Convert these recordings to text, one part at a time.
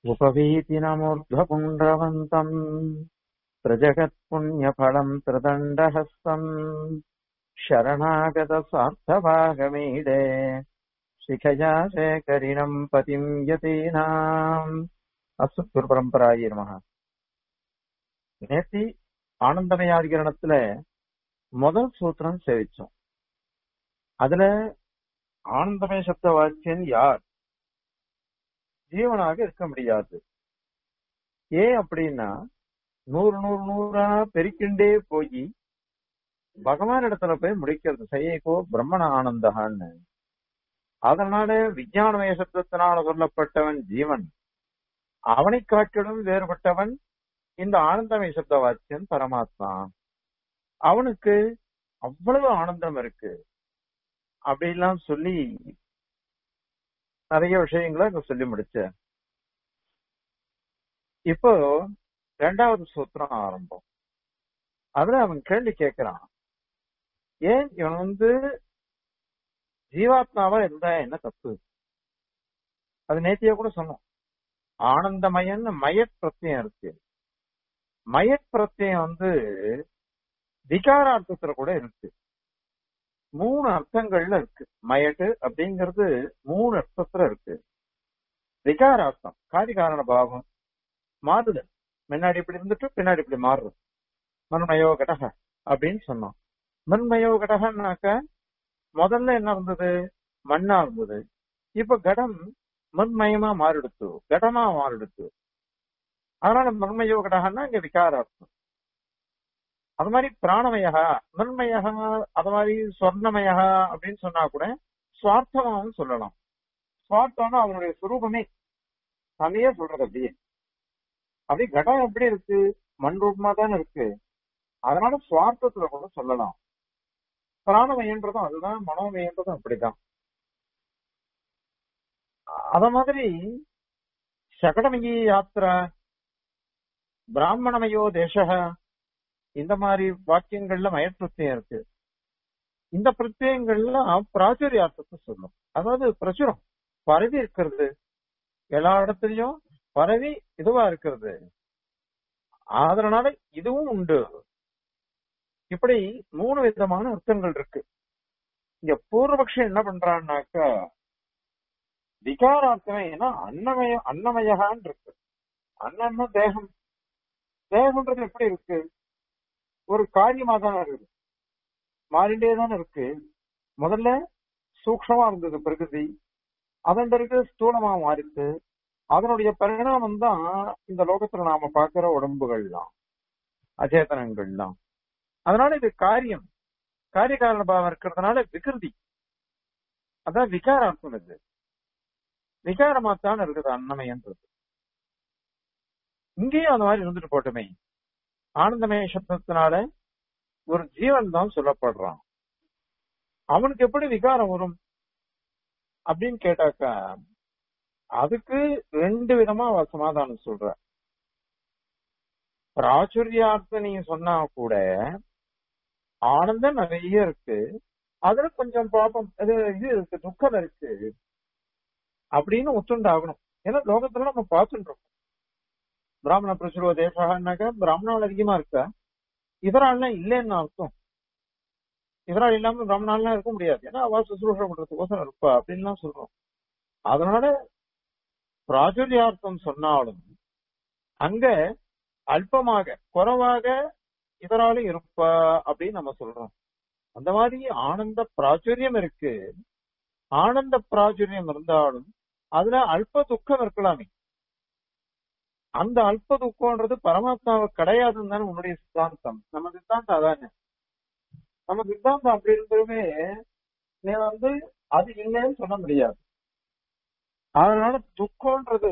उपवीतिनमूर्ध्वपुण्ड्रवन्तम् प्रजगत्पुण्यफलम् त्रिदण्डहस्तम् शरणागतस्वार्थभागमीडे शिखया शेखरिणम् पतिम् यतीनाम् அஸ்து குருபரம்பராய நமக நேத்தி ஆனந்தமயாதிகரணத்துல முதல் சூத்திரம் சேவிச்சோம் அதுல ஆனந்தமய சப்த வாக்கியன் யார் ஜீவனாக இருக்க முடியாது ஏன் அப்படின்னா நூறு நூறு நூறா பெருக்கிண்டே போய் பகவான் இடத்துல போய் முடிக்கிறது செய்யக்கோ பிரம்மண ஆனந்தகான்னு அதனால விஞ்ஞானமய சப்தத்தினால சொல்லப்பட்டவன் ஜீவன் அவனை காட்டிலும் வேறுபட்டவன் இந்த ஆனந்தமய சப்த வாக்கியன் பரமாத்மா அவனுக்கு அவ்வளவு ஆனந்தம் இருக்கு அப்படிலாம் சொல்லி நிறைய விஷயங்களை அங்க சொல்லி முடிச்ச இப்போ ரெண்டாவது சூத்திரம் ஆரம்பம் அதுல அவன் கேள்வி கேட்கிறான் ஏன் இவன் வந்து ஜீவாத்மாவா இருந்தா என்ன தப்பு அது நேத்தியா கூட சொன்னோம் ஆனந்தமயன்னு மயத் பிரத்யம் இருக்கு மயத் பிரத்யம் வந்து விகாரார்த்தத்துல கூட இருக்கு மூணு அர்த்தங்கள்ல இருக்கு மயட்டு அப்படிங்கிறது மூணு அர்த்தத்துல இருக்கு விகாரார்த்தம் காரிகாரண பாவம் மாறுதல் முன்னாடி இப்படி இருந்துட்டு பின்னாடி இப்படி மாறுறது மண்மயோ கடக அப்படின்னு சொன்னோம் மண்மயோ கடகன்னாக்க முதல்ல என்ன இருந்தது மண்ணா இருந்தது இப்ப கடம் மண்மயமா மாறிடுத்து கடமா மாறிடுத்து அதனால மண்மயோ கடகன்னா இங்க விகாரார்த்தம் அது மாதிரி பிராணமயா மண்மயா அது மாதிரி சொர்ணமயா அப்படின்னு சொன்னா கூட சுவார்த்தமாவும் சொல்லலாம் சுவார்த்தம்னா அவனுடைய சுரூபமே தனியே சொல்றது அப்படியே அப்படி கடம் எப்படி இருக்கு மண் ரூபமா தானே இருக்கு அதனால சுவார்த்தத்துல கூட சொல்லலாம் பிராணமயன்றதும் அதுதான் மனோமயன்றதும் அப்படிதான் அத மாதிரி சகடமயி யாத்திரா பிராமணமயோ தேசக இந்த மாதிரி வாக்கியங்கள்ல மயப்பிரத்தியம் இருக்கு இந்த பிரத்யங்கள்லாம் பிராச்சுரியார்த்தத்தை சொல்லும் அதாவது பிரச்சுரம் பரவி இருக்கிறது எல்லா இடத்துலயும் பரவி இதுவா இருக்கிறது அதனால இதுவும் உண்டு இப்படி மூணு விதமான அர்த்தங்கள் இருக்கு இங்க பூர்வபக்ஷம் என்ன பண்றான்னாக்கா விகாரார்த்தமே ஏன்னா அன்னமய அன்னமயகான் இருக்கு அன்னம்னா தேகம் தேகம்ன்றது எப்படி இருக்கு ஒரு காரியமா தானே இருக்குது மாறிண்டே தானே இருக்கு முதல்ல சூக்ஷமா இருந்தது பிரகிருதி அதன் பிறகு ஸ்தூலமா மாறித்து அதனுடைய பரிணாமம் தான் இந்த லோகத்துல நாம பாக்குற உடம்புகள்லாம் அச்சேதனங்கள்லாம் அதனால இது காரியம் காரிய காரண பாவம் இருக்கிறதுனால விகிருதி அதான் விகாரார்த்தம் இது விகாரமா தான் இருக்குது அன்னமயன்றது இங்கேயும் அந்த மாதிரி இருந்துட்டு போட்டுமே ஆனந்தமய சப்தத்தினால ஒரு ஜீவன் தான் சொல்லப்படுறான் அவனுக்கு எப்படி விகாரம் வரும் அப்படின்னு கேட்டாக்கா அதுக்கு ரெண்டு விதமா அவ சமாதானம் சொல்ற பிராச்சுரியார்த்த நீ சொன்னா கூட ஆனந்தம் நிறைய இருக்கு அதுல கொஞ்சம் பாப்பம் இது இது இருக்கு துக்கம் இருக்கு அப்படின்னு ஒத்துண்டாகணும் ஏன்னா லோகத்துல நம்ம பார்த்துட்டு இருக்கோம் பிராமண பிரசுரோ தேசாகனாக்கா பிராமணால் அதிகமா இருக்கா இதரால்லாம் இல்லைன்னு அர்த்தம் இதரால் இல்லாம பிராமணாலாம் இருக்க முடியாது ஏன்னா அவ சுசுரூஷம் பண்றதுக்கோசரம் இருப்பா அப்படின்லாம் சொல்றோம் அதனால பிராச்சுரியார்த்தம் சொன்னாலும் அங்க அல்பமாக குறைவாக இதராலும் இருப்பா அப்படின்னு நம்ம சொல்றோம் அந்த மாதிரி ஆனந்த பிராச்சுரியம் இருக்கு ஆனந்த பிராச்சுரியம் இருந்தாலும் அதுல அல்ப துக்கம் இருக்கலாமே அந்த அல்ப துக்கம்ன்றது பரமாத்மாவை கிடையாதுன்னு தானே உன்னுடைய சித்தாந்தம் நம்ம சித்தாந்தம் அதானே நம்ம சித்தாந்தம் அப்படி இருந்ததுமே நீ வந்து அது இல்லைன்னு சொல்ல முடியாது அதனால துக்கம்ன்றது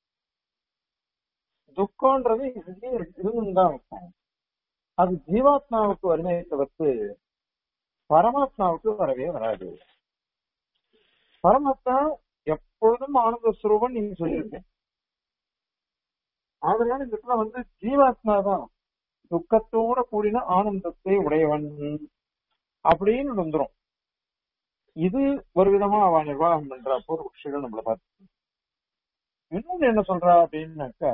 துக்கம்ன்றது இருந்துதான் இருக்கும் அது ஜீவாத்மாவுக்கு வருமே தவிர்த்து பரமாத்மாவுக்கு வரவே வராது பரமாத்மா எப்பொழுதும் ஆனந்த சுரூபம் நீங்க சொல்லியிருக்கேன் அதனால இந்த இடத்துல வந்து ஜீவாத்மா தான் துக்கத்தோட கூடின ஆனந்தத்தை உடையவன் அப்படின்னு வந்துரும் இது ஒரு விதமா அவன் நிர்வாகம் பண்ற பூர்வபக்ஷிகள் நம்மள பார்த்து இன்னொன்னு என்ன சொல்றா அப்படின்னாக்கா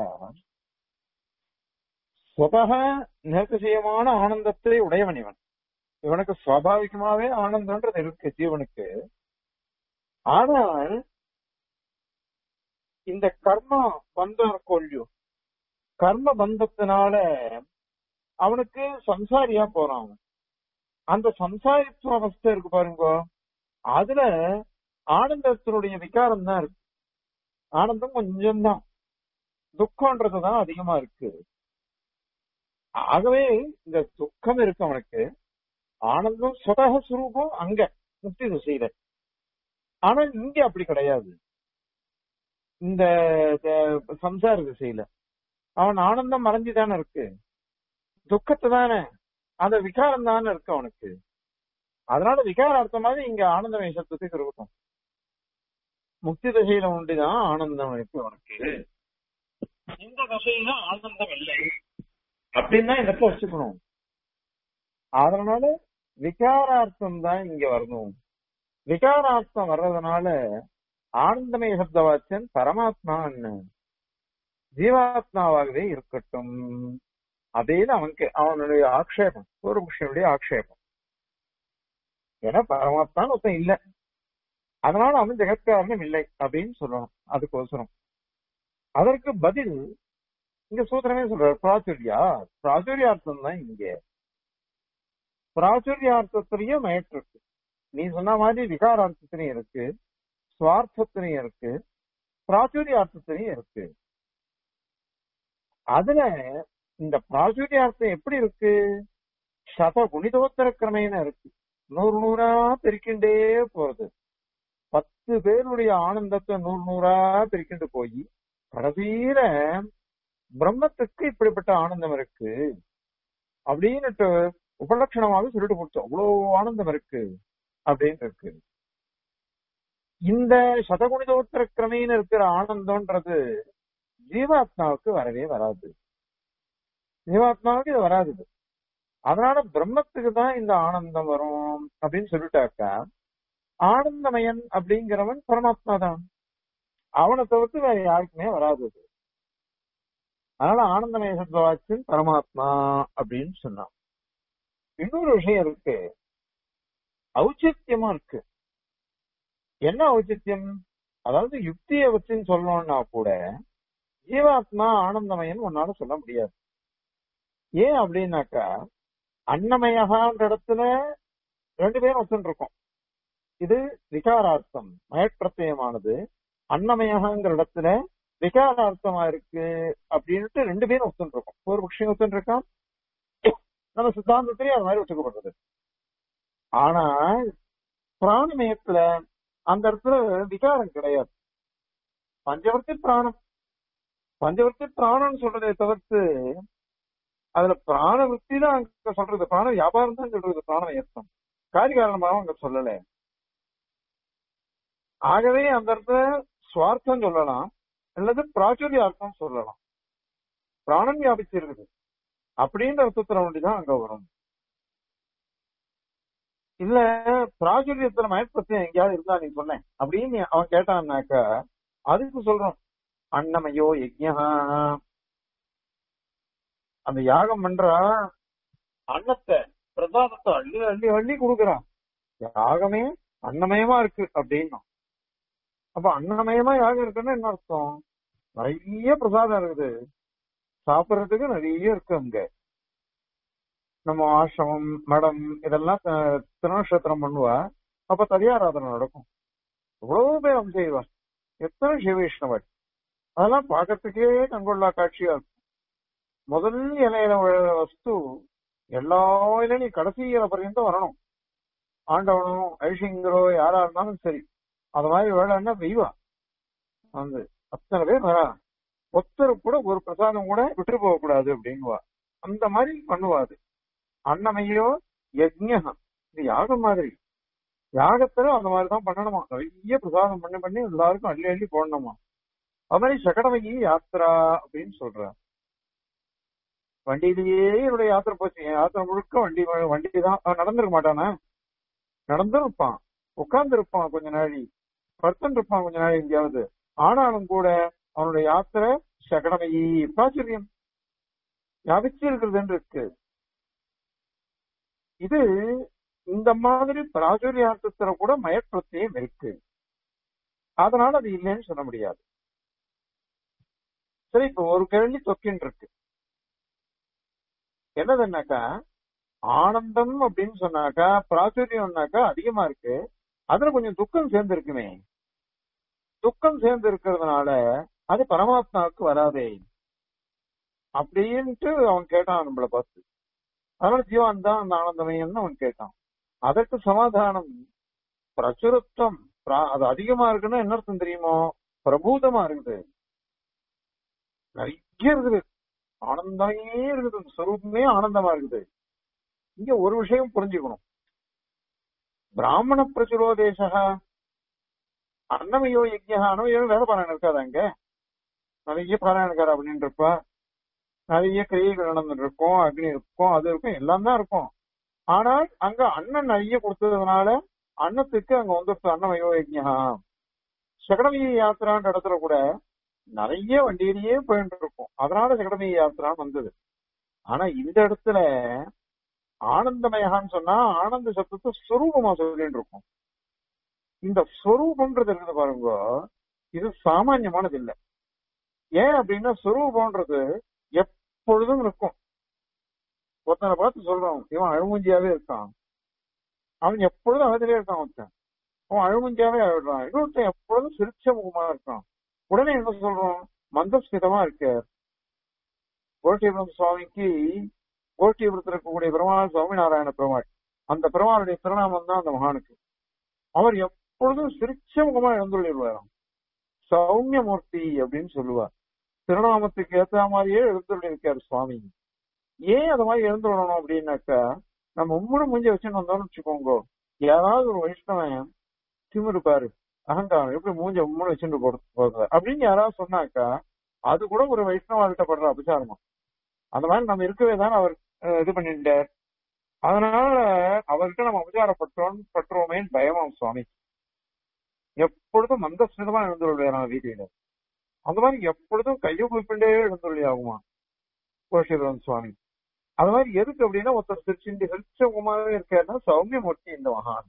சுதக நிர்திசயமான ஆனந்தத்தை உடையவன் இவன் இவனுக்கு சுவாபாவிகமாவே ஆனந்தம்ன்றது இருக்கு ஜீவனுக்கு ஆனால் இந்த கர்ம பந்தம் கொல்லியும் கர்ம பந்தத்தினால அவனுக்கு சம்சாரியா போறான் அவன் அந்த சம்சாரித்துவ அவஸ்தை இருக்கு பாருங்க அதுல ஆனந்தத்தினுடைய விகாரம் தான் இருக்கு ஆனந்தம் கொஞ்சம் தான் துக்கம்ன்றதுதான் அதிகமா இருக்கு ஆகவே இந்த துக்கம் இருக்கு அவனுக்கு ஆனந்தம் சுதக சுரூபம் அங்க முக்தி திசையில ஆனா இங்க அப்படி கிடையாது இந்த த- சம்சார திசையில அவன் ஆனந்தம் மறைஞ்சுதானே இருக்கு துக்கத்தை தானே அந்த விகாரம் தானே இருக்கு அவனுக்கு அதனால விகாரார்த்தமாக இங்க ஆனந்த சப்தத்துக்கு இருக்கும் முக்தி தசையில உண்டுதான் ஆனந்தம் இருக்கு அவனுக்கு இந்த தசையில ஆனந்தம் இல்லை அப்படின்னு தான் இந்த இடத்துல வச்சுக்கணும் அதனால விகாரார்த்தம் தான் இங்க வரணும் விகாரார்த்தம் வர்றதுனால ஆனந்தமய சப்தவாச்சன் பரமாத்மா ஜீவாத்மாவாகவே இருக்கட்டும் அப்படின்னு அவனுக்கு அவனுடைய ஆக்ஷேபம் பூர்வபக்ஷனுடைய ஆக்ஷேபம் ஏன்னா பரமாத்மான்னு ஒருத்தன் இல்ல அதனால அவன் ஜெகத்காரணம் இல்லை அப்படின்னு சொல்லணும் அதுக்கோசரம் அதற்கு பதில் இங்க சூத்திரமே சொல்றாரு பிராச்சுரியா பிராச்சுரியார்த்தம் தான் இங்க பிராச்சுரியார்த்தத்திலேயே மயற்று இருக்கு நீ சொன்ன மாதிரி விகாரார்த்தத்திலையும் இருக்கு சுவார்த்தத்திலையும் இருக்கு பிராச்சுரியார்த்தத்திலையும் இருக்கு அதுல இந்த பிராச்சுரியார்த்தம் எப்படி இருக்கு சத குணிதோத்தர கிரமேன இருக்கு நூறு நூறா பிரிக்கின்றே போறது பத்து பேருடைய ஆனந்தத்தை நூறு நூறா பிரிக்கிண்டு போய் கடைசியில பிரம்மத்துக்கு இப்படிப்பட்ட ஆனந்தம் இருக்கு அப்படின்னுட்டு உபலட்சணமாக சொல்லிட்டு கொடுத்தோம் அவ்வளவு ஆனந்தம் இருக்கு அப்படின்னு இருக்கு இந்த சதகுணிதோத்தர கிரமையில இருக்கிற ஆனந்தம்ன்றது ஜீவாத்மாவுக்கு வரவே வராது ஜீவாத்மாவுக்கு இது வராது இது. அதனால பிரம்மத்துக்கு தான் இந்த ஆனந்தம் வரும் அப்படின்னு சொல்லிட்டாக்கா ஆனந்தமயன் அப்படிங்கிறவன் பரமாத்மா தான் அவனை தவிர்த்து வேற யாருக்குமே வராது இது. அதனால ஆனந்தமய சத்வாச்சின் பரமாத்மா அப்படின்னு சொன்னான் இன்னொரு விஷயம் இருக்கு ஔச்சித்யமா இருக்கு என்ன ஔச்சித்யம் அதாவது யுக்தியை வச்சுன்னு சொல்லணும்னா கூட ஜீவாத்மா ஆனந்தமயன் உன்னால சொல்ல முடியாது ஏன் அப்படின்னாக்கா அன்னமயகான்ற இடத்துல ரெண்டு பேரும் ஒத்துன்னு இருக்கோம் இது விகாரார்த்தம் மயப்பிரத்தியமானது அன்னமயகாங்கிற இடத்துல விகாரார்த்தமா இருக்கு அப்படின்ட்டு ரெண்டு பேரும் ஒத்துன்னு இருக்கோம் ஒரு பட்சம் ஒத்துன்னு இருக்கான் நம்ம சித்தாந்தத்திலேயே அது மாதிரி ஒத்துக்கப்படுறது ஆனா பிராணமயத்துல அந்த இடத்துல விகாரம் கிடையாது பஞ்சவர்த்தி பிராணம் பஞ்சவர்த்தி பிராணம் சொல்றதை தவிர்த்து அதுல பிராண விற்பி தான் அங்க சொல்றது பிராண வியாபாரம் தான் சொல்றது பிராணமயத்தம் காரிகாரணமாக அங்க சொல்லல ஆகவே அந்த இடத்துல சுவார்த்தம் சொல்லலாம் அல்லது பிராச்சுரிய அர்த்தம் சொல்லலாம் பிராணம் வியாபிச்சு இருக்குது அப்படின்ற அர்த்தத்துல ஒண்டிதான் அங்க வரும் இல்ல பிராச்சுரியத்துல மயற்பத்தியம் எங்கேயாவது இருந்தா நீ சொன்னேன் அப்படின்னு அவன் கேட்டான்னாக்கா அதுக்கு சொல்றோம் அன்னமயோ யஜ்யா அந்த யாகம் பண்றா அன்னத்தை பிரசாதத்தை அள்ளி அள்ளி அள்ளி கொடுக்குறான் யாகமே அன்னமயமா இருக்கு அப்படின்னா அப்ப அன்னமயமா யாகம் இருக்குன்னு என்ன அர்த்தம் நிறைய பிரசாதம் இருக்குது சாப்பிடுறதுக்கு நிறைய இருக்கு அங்க நம்ம ஆசிரமம் மடம் இதெல்லாம் த- திருநக்ஷத்திரம் பண்ணுவா அப்ப ததியாராதனை நடக்கும் எவ்வளவு பேர் அவங்க செய்வா எத்தனை சிவவைஷ்ணவர் அதெல்லாம் பார்க்கறதுக்கே கண்கொள்ளா காட்சியா இருக்கும் முதல் இலையில விழுற வஸ்து எல்லா இலையும் கடைசி இலை பர்யந்தம் வரணும் ஆண்டவனோ ஐஷிங்கரோ யாரா இருந்தாலும் சரி அது மாதிரி வேலைன்னா வெய்வா வந்து அத்தனை பேர் வரா ஒருத்தர் கூட ஒரு பிரசாதம் கூட விட்டு போக கூடாது அப்படிங்குவா அந்த மாதிரி பண்ணுவா அது அன்னமையோ யஜ்ஞம் இது யாகம் மாதிரி யாகத்துல அந்த மாதிரி தான் பண்ணணுமா நிறைய பிரசாதம் பண்ணி பண்ணி எல்லாருக்கும் அள்ளி அள்ளி போடணுமா அது மாதிரி சகடமையி யாத்ரா அப்படின்னு சொல்ற வண்டியிலேயே என்னுடைய யாத்திரை போச்சு என் யாத்திரை முழுக்க வண்டி வண்டி தான் அவன் நடந்திருக்க மாட்டானா நடந்திருப்பான் உட்கார்ந்து இருப்பான் கொஞ்ச நாளி படுத்துன்னு இருப்பான் கொஞ்ச நாள் எங்கேயாவது ஆனாலும் கூட அவனுடைய யாத்திரை சகடமையி பிராச்சுரியம் வியாபிச்சு இருக்கிறது இருக்கு இது இந்த மாதிரி பிராச்சுரியார்த்தத்துல கூட மயற்றத்தையும் இருக்கு அதனால அது இல்லைன்னு சொல்ல முடியாது சரி இப்ப ஒரு கேள்வி தொக்கின்னு இருக்கு என்னதுன்னாக்கா ஆனந்தம் அப்படின்னு சொன்னாக்கா பிராச்சுரியம்னாக்கா அதிகமா இருக்கு அதுல கொஞ்சம் துக்கம் சேர்ந்து இருக்குமே துக்கம் சேர்ந்து இருக்கிறதுனால அது பரமாத்மாவுக்கு வராதே அப்படின்ட்டு அவன் கேட்டான் நம்மள பார்த்து அதனால ஜீவான் தான் அந்த ஆனந்தமயம்னு அவன் கேட்டான் அதற்கு சமாதானம் பிரசுரத்துவம் பிரா- அது அதிகமா இருக்குன்னா என்ன அர்த்தம் தெரியுமோ பிரபூதமா இருக்குது நிறைய இருக்குது ஆனந்தமே இருக்குது ஸ்வரூபமே ஆனந்தமா இருக்குது இங்க ஒரு விஷயம் புரிஞ்சுக்கணும் பிராமண பிரச்சுரோதேச அன்னமயோ யஜ்யா அன்னமயோ வேத பாராயணம் இருக்காது அங்க நிறைய பாராயணக்கார அப்படின்னு இருப்பா நிறைய கிரியைகள் நடந்துட்டு இருக்கும் அக்னி இருக்கும் அது இருக்கும் எல்லாம் தான் இருக்கும் ஆனால் அங்க அண்ணன் நிறைய கொடுத்ததுனால அன்னத்துக்கு அங்க வந்து அன்னமயோ யஜ்யா சகடமிய யாத்திரான்ற இடத்துல கூட நிறைய வண்டியிலேயே போயிட்டு இருக்கும் அதனால சகடமிய யாத்திரான்னு வந்தது ஆனா இந்த இடத்துல ஆனந்தமயகான்னு சொன்னா ஆனந்த சத்தத்தை ஸ்வரூபமா சொல்லிட்டு இருக்கும் இந்த ஸ்வரூபம்ன்றது இருக்குது பாருங்க இது சாமான்யமானது இல்ல ஏன் அப்படின்னா ஸ்வரூபம்ன்றது எப்பொழுதும் இருக்கும் ஒருத்தனை பார்த்து சொல்றோம் இவன் அழுமூஞ்சியாவே இருக்கான் அவன் எப்பொழுதும் அழுதுலே இருக்கான் ஒருத்தன் அவன் அழுமூஞ்சியாவே அழுடுறான் இன்னொருத்தன் எப்பொழுதும் சிரிச்ச முகமா இருக்கான் உடனே என்ன சொல்றோம் மந்தஸ்மிதமா இருக்கார் கோட்டிபுரம் சுவாமிக்கு கோட்டிபுரத்தில் இருக்கக்கூடிய பெருமாள் சுவாமி நாராயண பெருமாள் அந்த பெருமாளுடைய திருநாமம் தான் அந்த மகானுக்கு அவர் எப்பொழுதும் சிரிச்ச முகமா எழுந்துள்ளிடுவாராம் சௌமியமூர்த்தி அப்படின்னு சொல்லுவார் திருநாமத்துக்கு ஏத்த மாதிரியே எழுந்துள்ளிருக்காரு சுவாமி ஏன் அது மாதிரி எழுந்துள்ளணும் அப்படின்னாக்கா நம்ம உம்முன்னு மூஞ்சி வச்சுன்னு வந்தோம்னு வச்சுக்கோங்க யாராவது ஒரு வைஷ்ணவன் திமிரு பாரு அகங்காரம் எப்படி மூஞ்ச உம்முன்னு வச்சுட்டு போறது அப்படின்னு யாராவது சொன்னாக்கா அது கூட ஒரு வைஷ்ணவாள்கிட்ட படுற அபச்சாரமா அந்த மாதிரி நம்ம இருக்கவே தான் அவர் அஹ், இது பண்ணிட்டார் அதனால அவர்கிட்ட நம்ம அபச்சாரப்பட்டோம் பட்டுருவோமேன்னு பயமாம் சுவாமி எப்பொழுதும் மந்தஸ்மிதமா எழுந்துள்ளாராம் வீதியில அந்த மாதிரி எப்பொழுதும் கையை குறிப்பிண்டே எழுந்துள்ளி ஆகுமா கோஷிரவன் சுவாமி அது மாதிரி எதுக்கு அப்படின்னா ஒருத்தர் சிரிச்சுண்டு சிரிச்சவமாவே இருக்காருன்னா சௌமியமூர்த்தி இந்த மகான்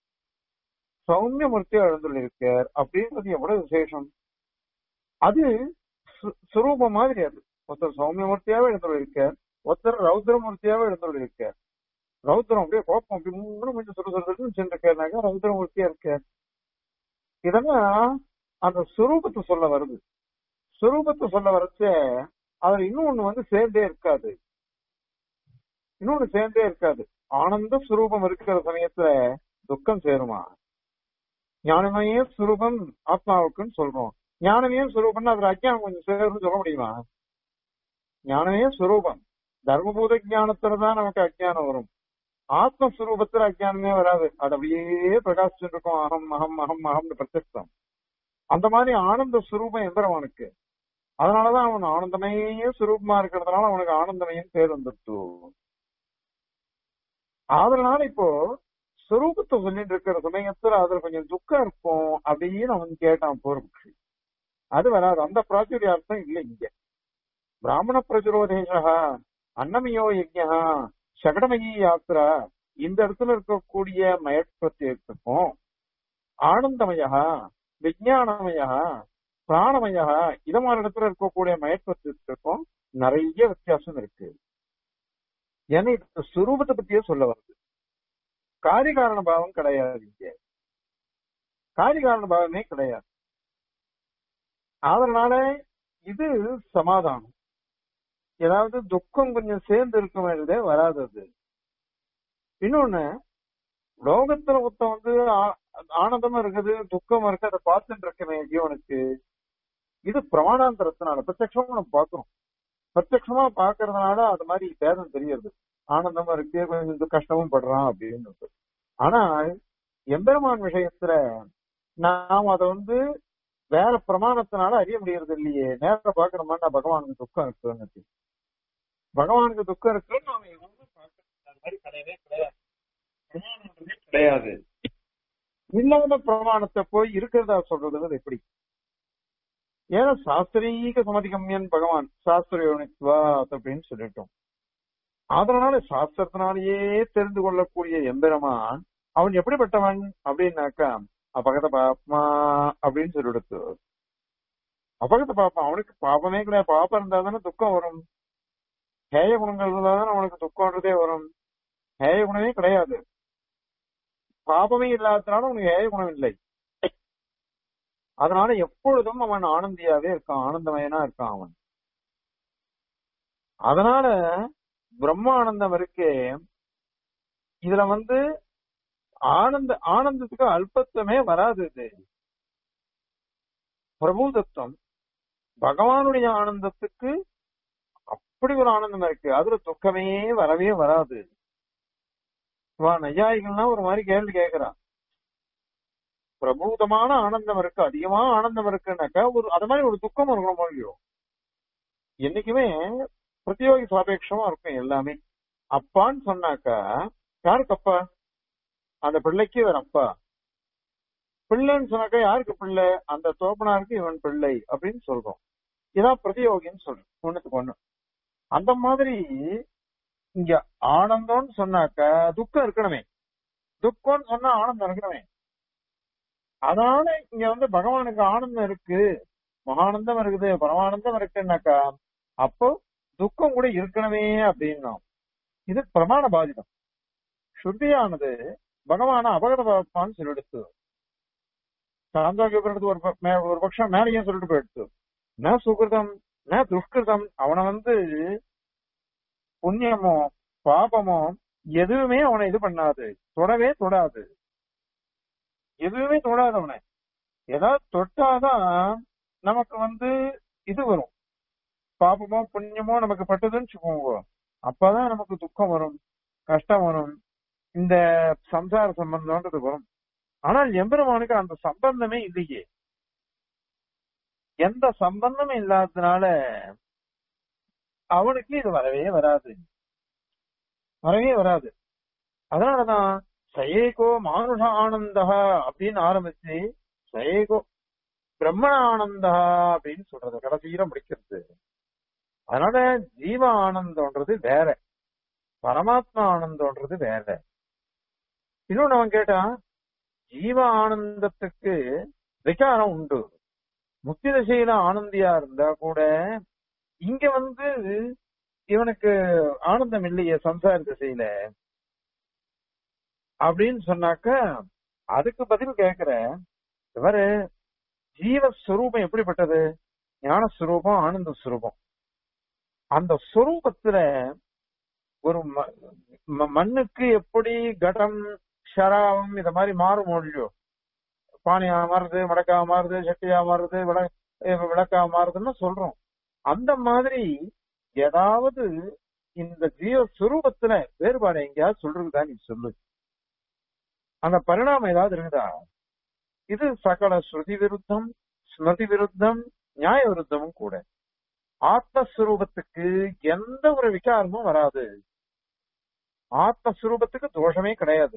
சௌமியமூர்த்தியா எழுந்துள்ளிருக்கார் அப்படின்றது எவ்வளவு விசேஷம் அது சு- சுரூபம் மாதிரி அது ஒருத்தர் சௌமியமூர்த்தியாவே எழுந்துள்ளிருக்கார் ஒருத்தர் ரௌத்ரமூர்த்தியாவே எழுந்துள்ளிருக்கார் ரௌத்ரம் அப்படியே கோப்பம் அப்படி மூணு கொஞ்சம் சுறு சுறுன்னு சென்றிருக்காருனாக்கா ரௌத்ரமூர்த்தியா இருக்கார் இதெல்லாம் அந்த சுரூபத்தை சொல்ல வருது சுரூபத்தை சொல்ல வரச்ச அதுல இன்னொன்னு வந்து சேர்ந்தே இருக்காது இன்னொன்னு சேர்ந்தே இருக்காது ஆனந்த சுரூபம் இருக்கிற சமயத்துல துக்கம் சேருமா ஞானமயே சுரூபம் ஆத்மாவுக்குன்னு சொல்றோம் ஞானமே சுரூபம்னு அதுல அஜ்ஞானம் கொஞ்சம் சேரும்னு சொல்ல முடியுமா ஞானமே சுரூபம் தர்மபூத ஞானத்துலதான் நமக்கு அஜ்ஞானம் வரும் ஆத்மஸ்வரூபத்துல அஜ்ஞானமே வராது அது அப்படியே பிரகாசிச்சுட்டு இருக்கும் அகம் அகம் அகம் அகம்னு பிரத்யக்ஷம் அந்த மாதிரி ஆனந்த சுரூபம் எந்திரவனுக்கு அதனாலதான் அவன் ஆனந்தமயே சுரூபமா இருக்கிறதுனால அவனுக்கு ஆனந்தமயம் பேர் வந்துட்டு அதனால இப்போ சுரூபத்தை சொல்லிட்டு இருக்கிற சமயத்துல அதுல கொஞ்சம் துக்கம் இருக்கும் அப்படின்னு அவன் கேட்டான் போருக்கு அது வராது அந்த பிராச்சுரியார்த்தம் இல்லை இங்க பிராமண பிரச்சுரோதேசா அன்னமயோ யஜ்யா சகடமயி யாத்திரா இந்த இடத்துல இருக்கக்கூடிய மயற்றத்திற்கும் ஆனந்தமயா விஜயானமயா பிராணமயா இத மாதிரி இடத்துல இருக்கக்கூடிய மயற்றத்திற்கும் நிறைய வித்தியாசம் இருக்கு ஏன்னா இந்த சுரூபத்தை பத்தியே சொல்ல வருது காரிகாரண பாவம் கிடையாது இங்க காரிகாரண பாவமே கிடையாது அதனால இது சமாதானம் ஏதாவது துக்கம் கொஞ்சம் சேர்ந்து இருக்கும் வேண்டியதே வராது அது இன்னொன்னு லோகத்துல ஒருத்தன் வந்து ஆ- ஆனந்தமா இருக்குது துக்கம் இருக்கு அதை பார்த்துட்டு இருக்கமே ஜீவனுக்கு இது பிரமாணாந்தரத்தினால பிரத்யட்சமா நம்ம பார்க்கிறோம் பிரத்யட்சமா பாக்குறதுனால அது மாதிரி பேதம் தெரியுது ஆனந்தமா இருக்கு கொஞ்சம் இது கஷ்டமும் படுறான் அப்படின்னு ஆனா எம்பெருமான் விஷயத்துல நாம் அதை வந்து வேற பிரமாணத்தினால அறிய முடியறது இல்லையே நேர பாக்குறோம்னா பகவானுக்கு துக்கம் இருக்குன்னு பகவானுக்கு துக்கம் இருக்கு நாம எதுவுமே பார்க்கறது அது மாதிரி கிடையவே கிடையாது பிரமாணம்ன்றதே கிடையாது இல்லாத பிரமாணத்தை போய் இருக்கிறதா சொல்றது எப்படி ஏன்னா சாஸ்திரீக சமதிகம்யன் பகவான் சாஸ்திரயோனித்வா அப்படின்னு சொல்லிட்டோம் அதனால சாஸ்திரத்தினாலேயே தெரிந்து கொள்ளக்கூடிய எம்பெருமான் அவன் எப்படிப்பட்டவன் அப்படின்னாக்கா அபகத பாப்மா அப்படின்னு சொல்லிடுத்து அபகத பாப்பம் அவனுக்கு பாப்பமே கிடையாது பாப்பம் இருந்தா தானே துக்கம் வரும் ஹேய குணங்கள் இருந்தா தானே அவனுக்கு துக்கம்ன்றதே வரும் ஹேய குணமே கிடையாது பாபமே இல்லாததுனால உனக்கு ஹேய குணம் இல்லை அதனால எப்பொழுதும் அவன் ஆனந்தியாவே இருக்கான் ஆனந்தமயனா இருக்கான் அவன் அதனால பிரம்மானந்தம் இருக்கே இதுல வந்து ஆனந்த ஆனந்தத்துக்கு அல்பத்துவமே வராது இது பிரபுதத்துவம் பகவானுடைய ஆனந்தத்துக்கு அப்படி ஒரு ஆனந்தம் இருக்கு அதுல துக்கமே வரவே வராது வா நையாயிகள்னா ஒரு மாதிரி கேள்வி கேட்கிறான் பிரபூதமான ஆனந்தம் இருக்கு அதிகமா ஆனந்தம் இருக்குன்னாக்கா ஒரு அது மாதிரி ஒரு துக்கம் இருக்கணும் முடியும் என்னைக்குமே பிரத்தியோகி சாபேட்சமா இருக்கும் எல்லாமே அப்பான்னு சொன்னாக்கா யாருக்கு அப்பா அந்த பிள்ளைக்கு இவன் அப்பா பிள்ளைன்னு சொன்னாக்கா யாருக்கு பிள்ளை அந்த தோப்பனாருக்கு இவன் பிள்ளை அப்படின்னு சொல்றோம் இதான் பிரதியோகின்னு சொல்றோம் ஒண்ணுத்துக்கு ஒண்ணு அந்த மாதிரி இங்க ஆனந்தம்னு சொன்னாக்கா துக்கம் இருக்கணுமே துக்கம்னு சொன்னா ஆனந்தம் இருக்கணுமே அதனால இங்க வந்து பகவானுக்கு ஆனந்தம் இருக்கு மகானந்தம் இருக்குது பரமானந்தம் இருக்குன்னாக்கா அப்போ துக்கம் கூட இருக்கணுமே அப்படின்னா இது பிரமாண பாதிதம் ஸ்ருதியானது பகவான அபகத பார்ப்பான்னு சொல்லிடுத்து சாந்தோக்கியப்படுறது ஒரு ப- மே- ஒரு பட்சம் மேலேயும் சொல்லிட்டு போயிடுத்து ந சுகிருதம் ந துஷ்கிருதம் அவனை வந்து புண்ணியமோ பாபமோ எதுவுமே அவனை இது பண்ணாது தொடவே தொடாது எதுவுமே தொடாது அவனை ஏதாவது தொட்டாதான் நமக்கு வந்து இது வரும் பாபமோ புண்ணியமோ நமக்கு பட்டதுன்னு வச்சுக்கோங்க அப்பதான் நமக்கு துக்கம் வரும் கஷ்டம் வரும் இந்த சம்சார சம்பந்தம்ன்றது வரும் ஆனால் எம்பெருமானுக்கு அந்த சம்பந்தமே இல்லையே எந்த சம்பந்தமும் இல்லாததுனால அவனுக்கு இது வரவே வராது வரவே வராது அதனாலதான் சயேகோ மானுஷ ஆனந்தா அப்படின்னு ஆரம்பிச்சு சயேகோ பிரம்மண ஆனந்தா அப்படின்னு சொல்றது கடைசியில முடிக்கிறது அதனால ஜீவ ஆனந்தம்ன்றது வேற பரமாத்மா ஆனந்தம்ன்றது வேற இன்னொன்னு அவன் கேட்டான் ஜீவ ஆனந்தத்துக்கு விகாரம் உண்டு முக்தி திசையில ஆனந்தியா இருந்தா கூட இங்க வந்து இவனுக்கு ஆனந்தம் இல்லையே சம்சார திசையில அப்படின்னு சொன்னாக்க அதுக்கு பதில் கேக்குற இவரு ஜீவஸ்வரூபம் எப்படிப்பட்டது ஞானஸ்வரூபம் ஆனந்த ஸ்வரூபம் அந்த ஸ்வரூபத்துல ஒரு ம- ம- மண்ணுக்கு எப்படி கடம் ஷராவம் இத மாதிரி மாறும் இல்லையோ பானையா மாறுது மடக்கா மாறுது சட்டியா மாறுது விள அஹ் விளக்கா மாறுதுன்னு சொல்றோம் அந்த மாதிரி ஏதாவது இந்த ஜீவ சுரூபத்துல வேறுபாடு எங்கேயாவது சொல்றதுதான் நீ சொல்லு அந்த பரிணாமம் ஏதாவது இருக்குதா இது சகல ஸ்ருதி விருத்தம் ஸ்மிருதி விருத்தம் நியாய விருத்தமும் கூட ஆத்மஸ்வரூபத்துக்கு எந்த ஒரு விகாரமும் வராது ஆத்மஸ்வரூபத்துக்கு தோஷமே கிடையாது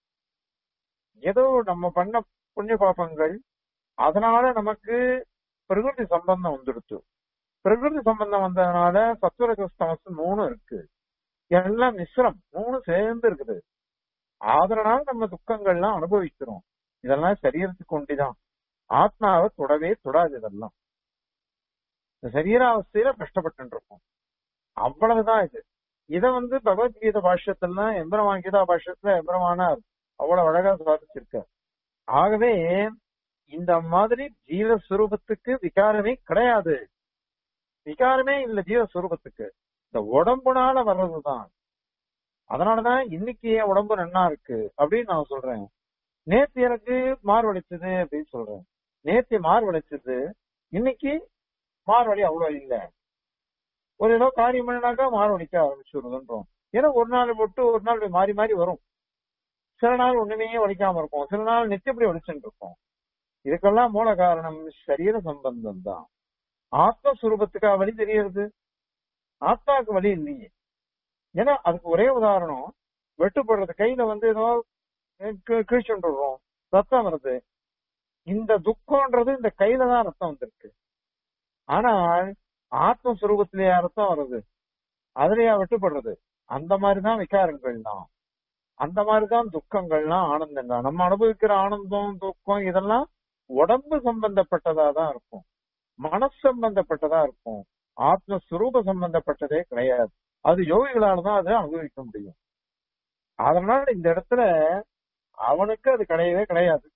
ஏதோ நம்ம பண்ண புண்ணிய பாபங்கள் அதனால நமக்கு பிரகிருதி சம்பந்தம் வந்துடுச்சு பிரகிருதி சம்பந்தம் வந்ததுனால சத்வரஜஸ்தமஸ் மூணு இருக்கு எல்லாம் மிஸ்ரம் மூணு சேர்ந்து இருக்குது அதனால நம்ம துக்கங்கள்லாம் அனுபவிக்கிறோம் இதெல்லாம் சரீரத்துக்கு ஒண்டிதான் ஆத்மாவை தொடவே தொடாது இதெல்லாம் இந்த சரீராவஸ்தையில கஷ்டப்பட்டு இருக்கோம் அவ்வளவுதான் இது இத வந்து பகவத்கீதை பாஷ்யத்துல எம்பெருமான் கீதா பாஷ்யத்துல எம்பெருமானார் அவ்வளவு அழகா சாதிச்சிருக்கார் ஆகவே இந்த மாதிரி ஜீவஸ்வரூபத்துக்கு விகாரமே கிடையாது விகாரமே இல்ல ஜீவஸ்வரூபத்துக்கு இந்த உடம்புனால வர்றதுதான் அதனாலதான் இன்னைக்கு என் உடம்பு நன்னா இருக்கு அப்படின்னு நான் சொல்றேன் நேத்து எனக்கு மார்வடைச்சது அப்படின்னு சொல்றேன் நேத்து மார்வடைச்சது இன்னைக்கு மார்வழி அவ்வளவு இல்ல ஒரு ஏதோ காரியம் பண்ணினாக்கா மார்வடிக்க ஆரம்பிச்சுடுதுன்றோம் ஏன்னா ஒரு நாள் விட்டு ஒரு நாள் இப்படி மாறி மாறி வரும் சில நாள் ஒண்ணுமே வலிக்காம இருக்கும் சில நாள் நித்தியப்படி வலிச்சுட்டு இருக்கும் இதுக்கெல்லாம் மூல காரணம் சரீர சம்பந்தம் தான் ஆத்மஸ்வரூபத்துக்கா வழி தெரியறது ஆத்மாவுக்கு வழி இல்லையே ஏன்னா அதுக்கு ஒரே உதாரணம் வெட்டுப்படுறது கையில வந்து ஏதோ கிழிச்சுட்டுறோம் ரத்தம் வருது இந்த துக்கம்ன்றது இந்த கையில தான் ரத்தம் வந்திருக்கு ஆனால் ஆத்மஸ்வரூபத்திலேயே அர்த்தம் வருது அதுலயா வெட்டுப்படுறது அந்த மாதிரிதான் விகாரங்கள்லாம் அந்த மாதிரிதான் துக்கங்கள்லாம் ஆனந்தங்கள் நம்ம அனுபவிக்கிற ஆனந்தம் துக்கம் இதெல்லாம் உடம்பு சம்பந்தப்பட்டதா தான் இருக்கும் மனசு சம்பந்தப்பட்டதா இருக்கும் ஆத்மஸ்வரூப சம்பந்தப்பட்டதே கிடையாது அது யோகிகளால தான் அதை அனுபவிக்க முடியும் அதனால இந்த இடத்துல அவனுக்கு அது கிடையவே கிடையாது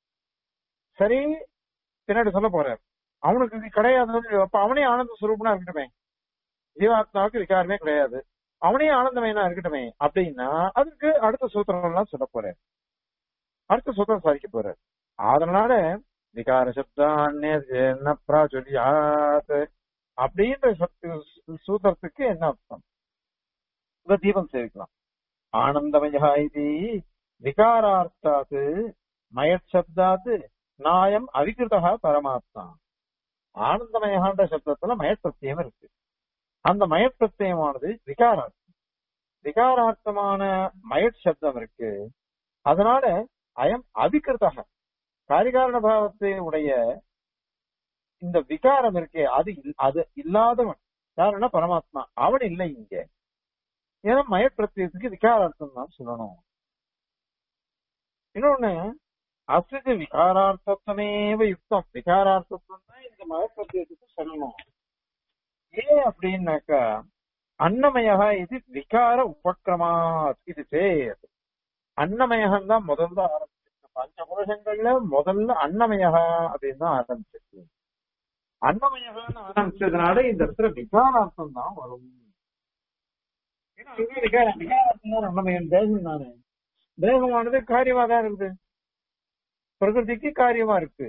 சரி பின்னாடி சொல்ல போறார் அவனுக்கு இது கிடையாது அப்ப அவனே ஆனந்த சுரூபனா இருக்கட்டுமே ஜீவாத்மாவுக்கு விகாரமே கிடையாது அவனே ஆனந்தமயனா இருக்கட்டுமே அப்படின்னா அதுக்கு அடுத்த சூத்திரம் எல்லாம் சொல்ல போறார் அடுத்த சூத்திரம் சாதிக்க போறார் அதனால விகார சப்தான்ய பிராச்சுரியாத் அப்படின்ற சத்து- சூத்திரத்துக்கு என்ன அர்த்தம் இந்த தீபம் சேவிக்கலாம் ஆனந்தமயா இது விகாரார்த்தாத்து மயத் சப்தாத்து நாயம் அவிகிருதா பரமாத்மா ஆனந்தமயகான்ற சப்தத்துல மயப்பிரத்தியம் இருக்கு அந்த மயப்பிரத்தியமானது விகாரார்த்தம் விகாரார்த்தமான மயட் சப்தம் இருக்கு அதனால அயம் அவிகிருதக காரிகாரண பாவத்தை உடைய இந்த விகாரம் இருக்கே அது இல்- அது இல்லாதவன் யாருன்னா பரமாத்மா அவன் இல்லை இங்க ஏன்னா மயப்பிரத்தியத்துக்கு விகாரார்த்தம் தான் சொல்லணும் இன்னொன்னு அசிது விகாரார்த்தமேவ யுக்தம் விகாரார்த்தம் தான் இந்த மயப்பிரத்தியத்துக்கு சொல்லணும் ஏன் அப்படின்னாக்கா அன்னமயகா இது விகார உபக்கிரமா இது சேத் அன்னமயகம் தான் முதல்ல ஆரம்பிச்சிருக்கு பஞ்சபுருஷங்கள்ல முதல்ல அன்னமயகா அப்படின்னு தான் ஆரம்பிச்சிருக்கு அன்னமயகான்னு ஆரம்பிச்சதுனால இந்த இடத்துல விகாரார்த்தம் தான் வரும் ஏன்னா அங்க விகாரம் விகாரார்த்தம் தான் அன்னமயம் தேகம் தானே தேகமானது காரியமா தான் இருக்குது பிரகிருதிக்கு காரியமா இருக்கு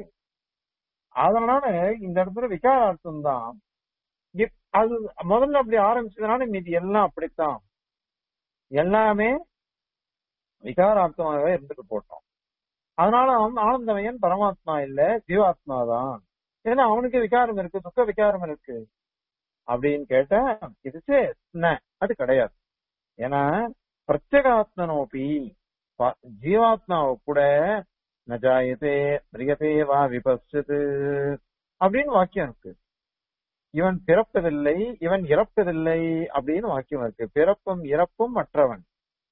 அதனால இந்த இடத்துல விகாரார்த்தம் தான் இப்- அது முதல்ல அப்படி ஆரம்பிச்சதுனால மீதி எல்லாம் அப்படித்தான் எல்லாமே விகாரார்த்தமாகவே இருந்துட்டு போட்டோம் அதனால அவன் ஆனந்தமயன் பரமாத்மா இல்ல ஜீவாத்மா தான் ஏன்னா அவனுக்கு விகாரம் இருக்கு துக்க விகாரம் இருக்கு அப்படின்னு கேட்டா இது சரி, என்ன அது கிடையாது ஏன்னா பிரத்யேகாத்மனோபி ப- ஜீவாத்மாவை கூட நஜாயதே பிரியதே வா விபஸ்து அப்படின்னு வாக்கியம் இருக்கு இவன் பிறப்பதில்லை இவன் இறப்பதில்லை அப்படின்னு வாக்கியம் இருக்கு பிறப்பும் இறப்பும் மற்றவன்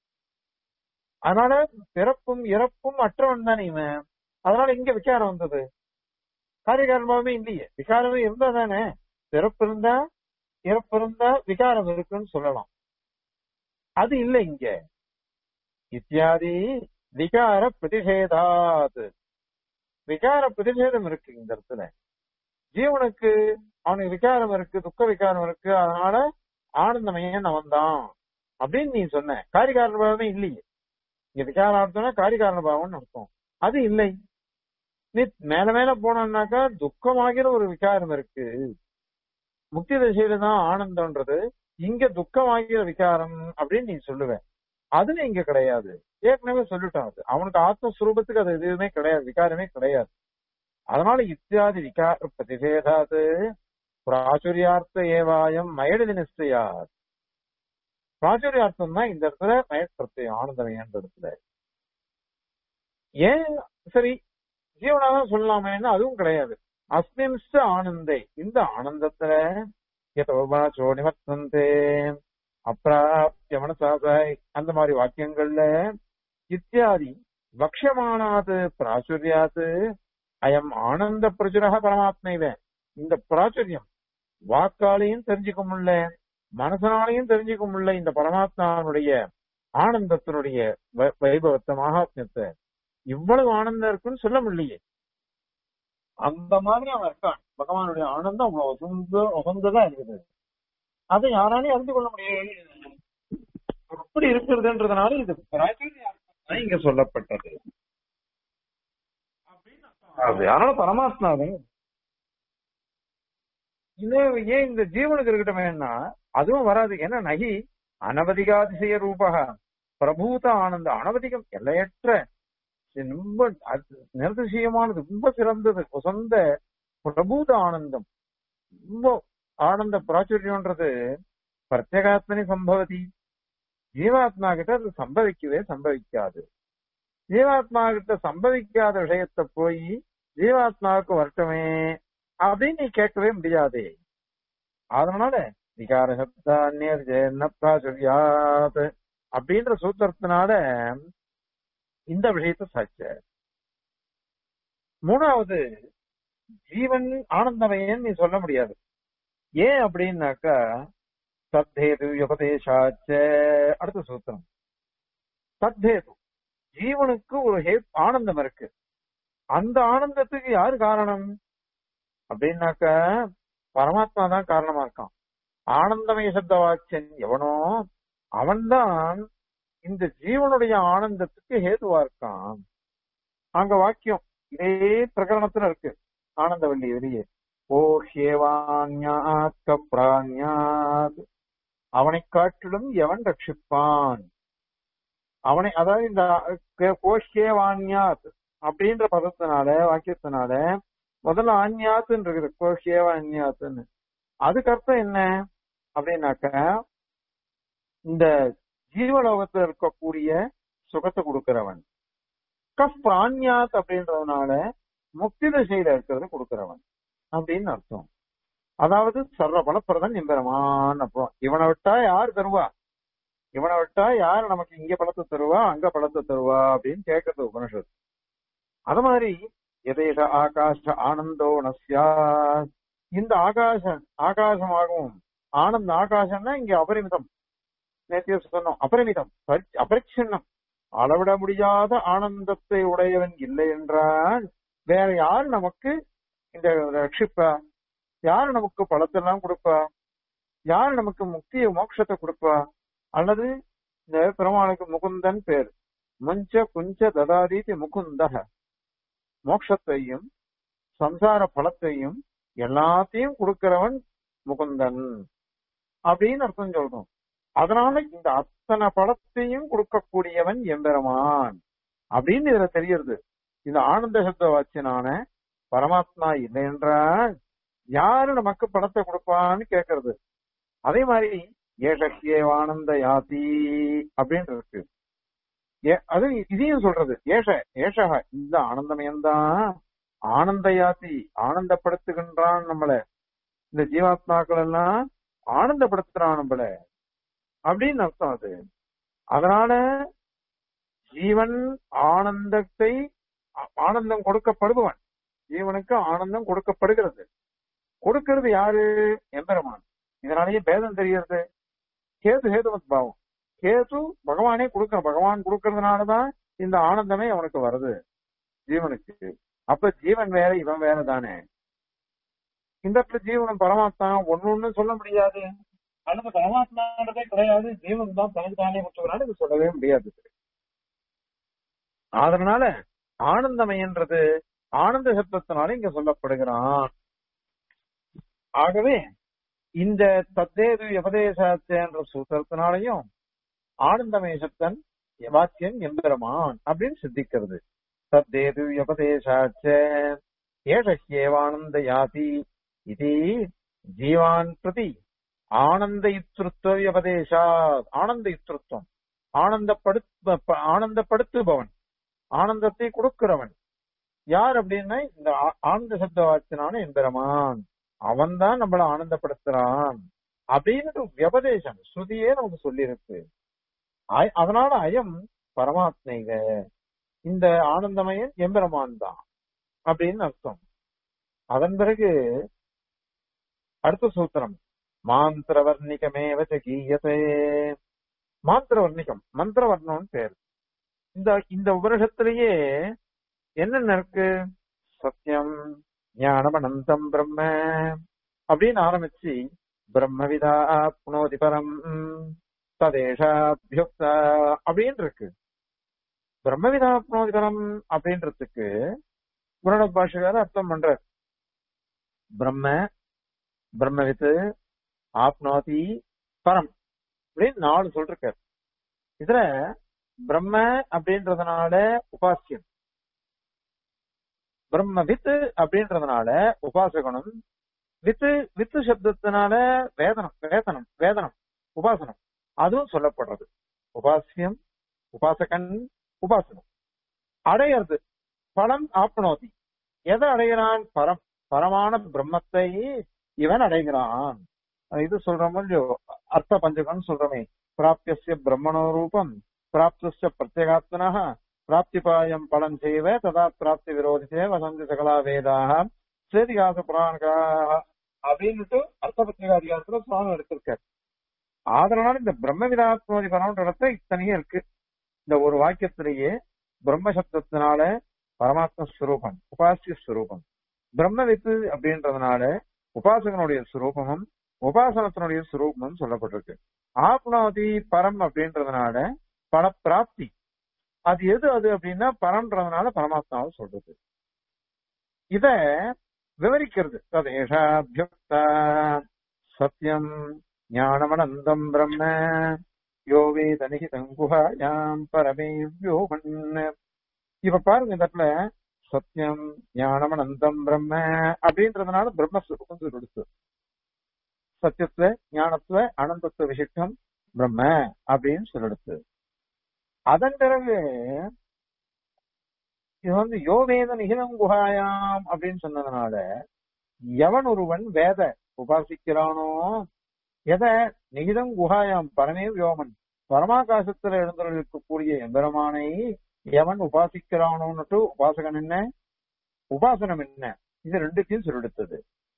அதனால பிறப்பும் இறப்பும் அற்றவன் தானே இவன் அதனால இங்க விகாரம் வந்தது காரியகாரணமாவே இல்லையே விகாரமே இருந்தா தானே பிறப்பு இருந்தா இறப்பு இருந்தா விகாரம் இருக்குன்னு சொல்லலாம் அது இல்லை இங்க இத்தியாதி விகார பிரதிஷேதாத் விகார பிரதிஷேதம் இருக்கு இந்த இடத்துல ஜீவனுக்கு அவனுக்கு விகாரம் இருக்கு துக்க விகாரம் இருக்கு அதனால ஆனந்தமயன் அவன் தான் அப்படின்னு நீ சொன்ன காரிகாரண பாவமே இல்லையே இங்க விகாரார்த்தம்னா காரிகாரண பாவம்னு அர்த்தம் அது இல்லை நீ மேல மேல போனோம்னாக்கா துக்கமாகிற ஒரு விகாரம் இருக்கு முக்தி திசையில தான் ஆனந்தம்ன்றது இங்க துக்கமாகிற விகாரம் அப்படின்னு நீ சொல்லுவ அது இங்க கிடையாது ஏற்கனவே சொல்லிட்டோம் அது அவனுக்கு ஆத்மஸ்வரூபத்துக்கு அது எதுவுமே கிடையாது விகாரமே கிடையாது அதனால இத்தியாதி விகார பிரதிஷேதாது பிராச்சுரியார்த்த ஏவாயம் மயடிதி நிச்சயார் பிராச்சுரியார்த்தம் தான் இந்த இடத்துல மயட் பிரத்யம் ஆனந்தமயன்ற இடத்துல ஏன் சரி ஜீவனாதான் சொல்லலாமேன்னா அதுவும் கிடையாது அஸ்மின்ஸ்ட ஆனந்தே இந்த ஆனந்தத்துல யதோபா சோனிமத்தந்தே அப்பிராப்திய மனசாசாய் அந்த மாதிரி வாக்கியங்கள்ல இத்தியாதி பக்ஷமானாது பிராச்சுரியாத்து அயம் ஆனந்த பிரச்சுரக பரமாத்மைவ இந்த பிராச்சுரியம் வாக்காலையும் தெரிஞ்சுக்க முடியல மனசனாலையும் தெரிஞ்சுக்க முடியல இந்த பரமாத்மாவுடைய ஆனந்தத்தினுடைய வ- வைபவத்தை மகாத்மியத்தை இவ்வளவு ஆனந்தம் இருக்குன்னு சொல்ல முடியலையே அந்த மாதிரி அவன் இருக்கான் பகவானுடைய ஆனந்தம் அவ்வளவு உசந்த உகந்ததா இருக்குது அதை யாராலையும் அறிந்து கொள்ள முடியாது அப்படி இருக்கிறதுன்றதுனால இது பிராச்சுரியம் தான் இங்க சொல்லப்பட்டது அது அதனால பரமாத்மாவே இது ஏன் இந்த ஜீவனுக்கு இருக்கட்டுமேன்னா அதுவும் வராது ஏன்னா நகி அனவதிகாதிசய ரூபக பிரபூத ஆனந்த அனவதிகம் எல்லையற்ற ரொம்ப அது நிர்திசயமானது ரொம்ப சிறந்தது உசந்த பிரபூத ஆனந்தம் ரொம்ப ஆனந்த பிராச்சுரியம்ன்றது பிரத்யேகாத்மனி சம்பவதி ஜீவாத்மா கிட்ட அது சம்பவிக்கவே சம்பவிக்காது ஜீவாத்மா கிட்ட சம்பவிக்காத விஷயத்தை போய் ஜீவாத்மாவுக்கு வரட்டுமே அப்படின்னு நீ கேட்கவே முடியாது அதனால விகார சப்தான்யாத் அப்படின்ற சூத்திரத்தினால இந்த விஷயத்தை சாச்ச மூணாவது ஜீவன் ஆனந்தமயன் நீ சொல்ல முடியாது ஏன் அப்படின்னாக்கா தத்தேது உபதேசாச்ச அடுத்த சூத்திரம் தத்தேது ஜீவனுக்கு ஒரு ஹே ஆனந்தம் இருக்கு அந்த ஆனந்தத்துக்கு யாரு காரணம் அப்படின்னாக்க பரமாத்மா தான் காரணமா இருக்கான் ஆனந்தமய சப்த வாக்கியன் எவனோ அவன்தான் இந்த ஜீவனுடைய ஆனந்தத்துக்கு ஹேதுவா இருக்கான் அங்க வாக்கியம் இதே பிரகரணத்துல இருக்கு ஆனந்தவல்லி வெளியே ஓ ஹேவான்யாத் கப்ரான்யாத் அவனை காட்டிலும் எவன் ரட்சிப்பான் அவனை அதாவது இந்த கோஷேவான்யாத் அப்படின்ற பதத்தினால வாக்கியத்தினால முதல்ல ஆன்யாத்துன்னு இருக்குது கோஷேவான்யாத்துன்னு அதுக்கு அர்த்தம் என்ன அப்படின்னாக்க இந்த ஜீவலோகத்துல இருக்கக்கூடிய சுகத்தை கொடுக்கிறவன் கஃப் பிராண்யாத் அப்படின்றதுனால முக்தி திசையில இருக்கிறது கொடுக்கிறவன் அப்படின்னு அர்த்தம் அதாவது சர்வ பலப்பிரதன் எம்பெருமான் அப்புறம் இவனை விட்டா யார் தருவா இவனை விட்டா யார் நமக்கு இங்க பழத்தை தருவா அங்க பழத்தை தருவா அப்படின்னு கேட்கறது உபனிஷத் அது மாதிரி எதேஷ ஆகாஷ ஆனந்தோ நஸ்யா இந்த ஆகாச ஆகாசமாகவும் ஆனந்த ஆகாசம்னா இங்க அபரிமிதம் நேற்று சொன்னோம் அபரிமிதம் அபரிச்சின்னம் அளவிட முடியாத ஆனந்தத்தை உடையவன் இல்லை என்றால் வேற யார் நமக்கு இந்த ரட்சிப்பா யார் நமக்கு பழத்தெல்லாம் கொடுப்பா யார் நமக்கு முக்திய மோட்சத்தை கொடுப்பா அல்லது இந்த பெருமாளுக்கு முகுந்தன் பேர் முஞ்ச குஞ்ச ததாதீதி முகுந்தக மோட்சத்தையும் சம்சார பலத்தையும் எல்லாத்தையும் கொடுக்கிறவன் முகுந்தன் அப்படின்னு அர்த்தம் சொல்றோம் அதனால இந்த அத்தனை படத்தையும் கொடுக்கக்கூடியவன் எம்பெருமான் அப்படின்னு இதுல தெரியுது இந்த ஆனந்த சப்த வாச்சியனான பரமாத்மா இல்லை என்றால் யாரு நமக்கு படத்தை கொடுப்பான்னு கேக்குறது அதே மாதிரி ஏஷக்கியேவானந்த யாதி அப்படின்னு இருக்கு அது இதையும் சொல்றது ஏஷ ஏஷக இந்த ஆனந்தமயம்தான் ஆனந்த யாத்தி ஆனந்தப்படுத்துகின்றான் நம்மள இந்த ஜீவாத்மாக்கள் எல்லாம் ஆனந்தப்படுத்துறான் நம்மள அப்படின்னு அர்த்தம் அது அதனால ஜீவன் ஆனந்தத்தை ஆனந்தம் கொடுக்கப்படுபவன் ஜீவனுக்கு ஆனந்தம் கொடுக்கப்படுகிறது கொடுக்கிறது யாரு எம்பெருமான் இதனாலேயே பேதம் தெரிகிறது கேது ஹேதுவத் பாவம் கேது பகவானே கொடுக்கிற பகவான் கொடுக்கறதுனாலதான் இந்த ஆனந்தமே அவனுக்கு வருது ஜீவனுக்கு அப்ப ஜீவன் வேற இவன் வேற தானே இந்த இடத்துல ஜீவனும் பரமாத்மா ஒன்னு ஒண்ணு சொல்ல முடியாது அல்லது பரமாத்மான்றதே கிடையாது ஜீவன் தான் தனக்கு தானே முற்றுகிறான்னு இது சொல்லவே முடியாது அதனால ஆனந்தமயன்றது ஆனந்த சப்தத்தினால இங்க சொல்லப்படுகிறான் ஆகவே இந்த தத்தேது எபதேசத்தை என்ற சூத்திரத்தினாலையும் ஆனந்தமய சப்தன் வாக்கியம் எம்பெருமான் அப்படின்னு சித்திக்கிறது தத்தேது எபதேசாச்ச ஏஷஹ்யேவானந்த யாதி இது ஜீவான் பிரதி ஆனந்த இத்ருத்வ வியபதேசா ஆனந்த இத்ருத்வம் ஆனந்தப்படுத்த ஆனந்தப்படுத்துபவன் ஆனந்தத்தை கொடுக்கிறவன் யார் அப்படின்னா இந்த ஆனந்த சப்த வாக்கியனான எம்பெருமான் அவன் தான் நம்மள ஆனந்தப்படுத்துறான் அப்படின்னு வியபதேசம் ஸ்ருதியே நமக்கு சொல்லியிருக்கு அதனால அயம் பரமாத்மைக இந்த ஆனந்தமயன் எம்பெருமான் தான் அப்படின்னு அர்த்தம் அதன் பிறகு அடுத்த சூத்திரம் மாந்திரவர்ணிகமேவ கீயத்தே மாந்திரவர்ணிகம் மந்திரவர்ணம்னு பேர் இந்த இந்த உபனிஷத்திலேயே என்னென்ன இருக்கு சத்தியம் ஞானம் அனந்தம் பிரம்ம அப்படின்னு ஆரம்பிச்சு பிரம்மவிதா புனோதி பரம் ததேஷாபியுக்த அப்படின்னு இருக்கு பிரம்மவிதா புனோதி பரம் அப்படின்றதுக்கு குருட பாஷகார அர்த்தம் பண்ற பிரம்ம பிரம்மவித்து ஆப்னோதி பரம் அப்படின்னு நாலு சொல்றாரு இதுல பிரம்ம அப்படின்றதுனால உபாசியம் பிரம்ம வித்து அப்படின்றதுனால உபாசகனும் வித்து வித்து சப்தத்தினால வேதனம் வேதனம் வேதனம் உபாசனம் அதுவும் சொல்லப்படுறது உபாசியம் உபாசகன் உபாசனம் அடையிறது பலம் ஆப்னோதி எதை அடைகிறான் பரம் பரமான பிரம்மத்தை இவன் அடைகிறான் இது சொல்றோமோ இல்லையோ அர்த்த பஞ்சகம் சொல்றோமே பிராப்திய பிரம்மணோ ரூபம் பிராப்திய பிரத்யேகாத்மனா பிராப்திபாயம் பலம் செய்வ ததா பிராப்தி விரோதிசே வசந்தி சகலா வேதாக சேதிகாச புராணகா அப்படின்னுட்டு அர்த்த பத்திரிகாதிகாரத்துல சுவாமி எடுத்திருக்காரு அதனால இந்த பிரம்ம விதாத்மதி பரம்ன்ற இடத்துல இத்தனையும் இருக்கு இந்த ஒரு வாக்கியத்திலேயே பிரம்ம சப்தத்தினால பரமாத்ம ஸ்வரூபம் உபாசிய ஸ்வரூபம் பிரம்ம வித்து அப்படின்றதுனால உபாசகனுடைய சுரூபமும் உபாசனத்தினுடைய சுரூபமும் சொல்லப்பட்டிருக்கு ஆப்னாதி பரம் அப்படின்றதுனால பல பிராப்தி அது எது அது அப்படின்னா பரம்ன்றதுனால பரமாத்மாவை சொல்றது இத விவரிக்கிறது ததேஷாபியுக்தா சத்தியம் ஞானமனந்தம் பிரம்ம யோ வேத நிகிதம் குஹாயாம் பரமே வியோமன் இப்ப பாருங்க இந்த இடத்துல சத்தியம் ஞானமனந்தம் பிரம்ம அப்படின்றதுனால பிரம்மஸ்வரூபம் சொல்லிடுச்சு சத்தியத்துவ ஞானத்துவ அனந்தத்துவ விசிஷ்டம் பிரம்ம அப்படின்னு சொல்லிடுச்சு அதன் பிறகு இது வந்து யோ வேத நிகிதம் குஹாயாம் அப்படின்னு சொன்னதுனால எவன் ஒருவன் வேத உபாசிக்கிறானோ எதை நிகிதம் குஹாயாம் பரமே வியோமன் பரமாகாசத்துல எழுந்திருக்கக்கூடிய எம்பெருமானை எவன் உபாசிக்கிறானோன்னுட்டு உபாசகன் என்ன உபாசனம் என்ன இது ரெண்டுத்தையும் சொல்லிடுத்தது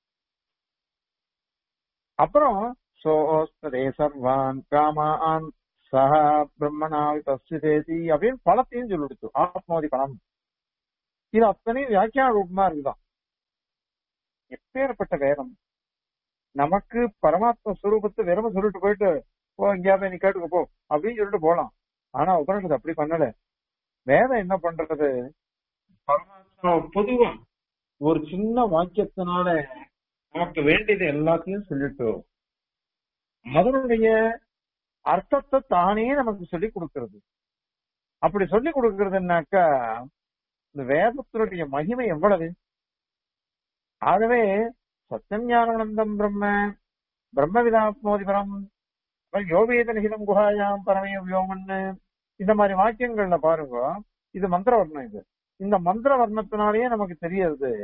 அப்புறம் சோஸ்ததே சர்வான் காமான் சஹ பிரம்மணா விபஸ்திதேதி அப்படின்னு பலத்தையும் சொல்லிடுத்து ஆத்மோதி பலம் இது அத்தனையும் வியாக்கியான ரூபமா இருக்குதான் எப்பேற்பட்ட வேதம் நமக்கு பரமாத்ம ஸ்வரூபத்தை வெறும சொல்லிட்டு போயிட்டு போ எங்கேயாவது நீ கேட்டுக்க போ அப்படின்னு சொல்லிட்டு போலாம் ஆனா உபனிஷத்து அப்படி பண்ணல வேதம் என்ன பண்றது பரமாத்மா பொதுவா ஒரு சின்ன வாக்கியத்தினால நமக்கு வேண்டியது எல்லாத்தையும் சொல்லிட்டு அதனுடைய அர்த்தத்தை தானே நமக்கு சொல்லி கொடுக்கிறது அப்படி சொல்லி கொடுக்கறதுனாக்கா இந்த வேதத்தினுடைய மகிமை எவ்வளவு ஆகவே சத்தியம் ஞானநந்தம் பிரம்ம பிரம்ம விதாத்மோதிபரம் யோவேத நிகிதம் குஹாயாம் பரமய வியோமன்னு இந்த மாதிரி வாக்கியங்கள்ல பாருங்க இது மந்திர வர்ணம் இது இந்த மந்திர வர்ணத்தினாலேயே நமக்கு தெரியுது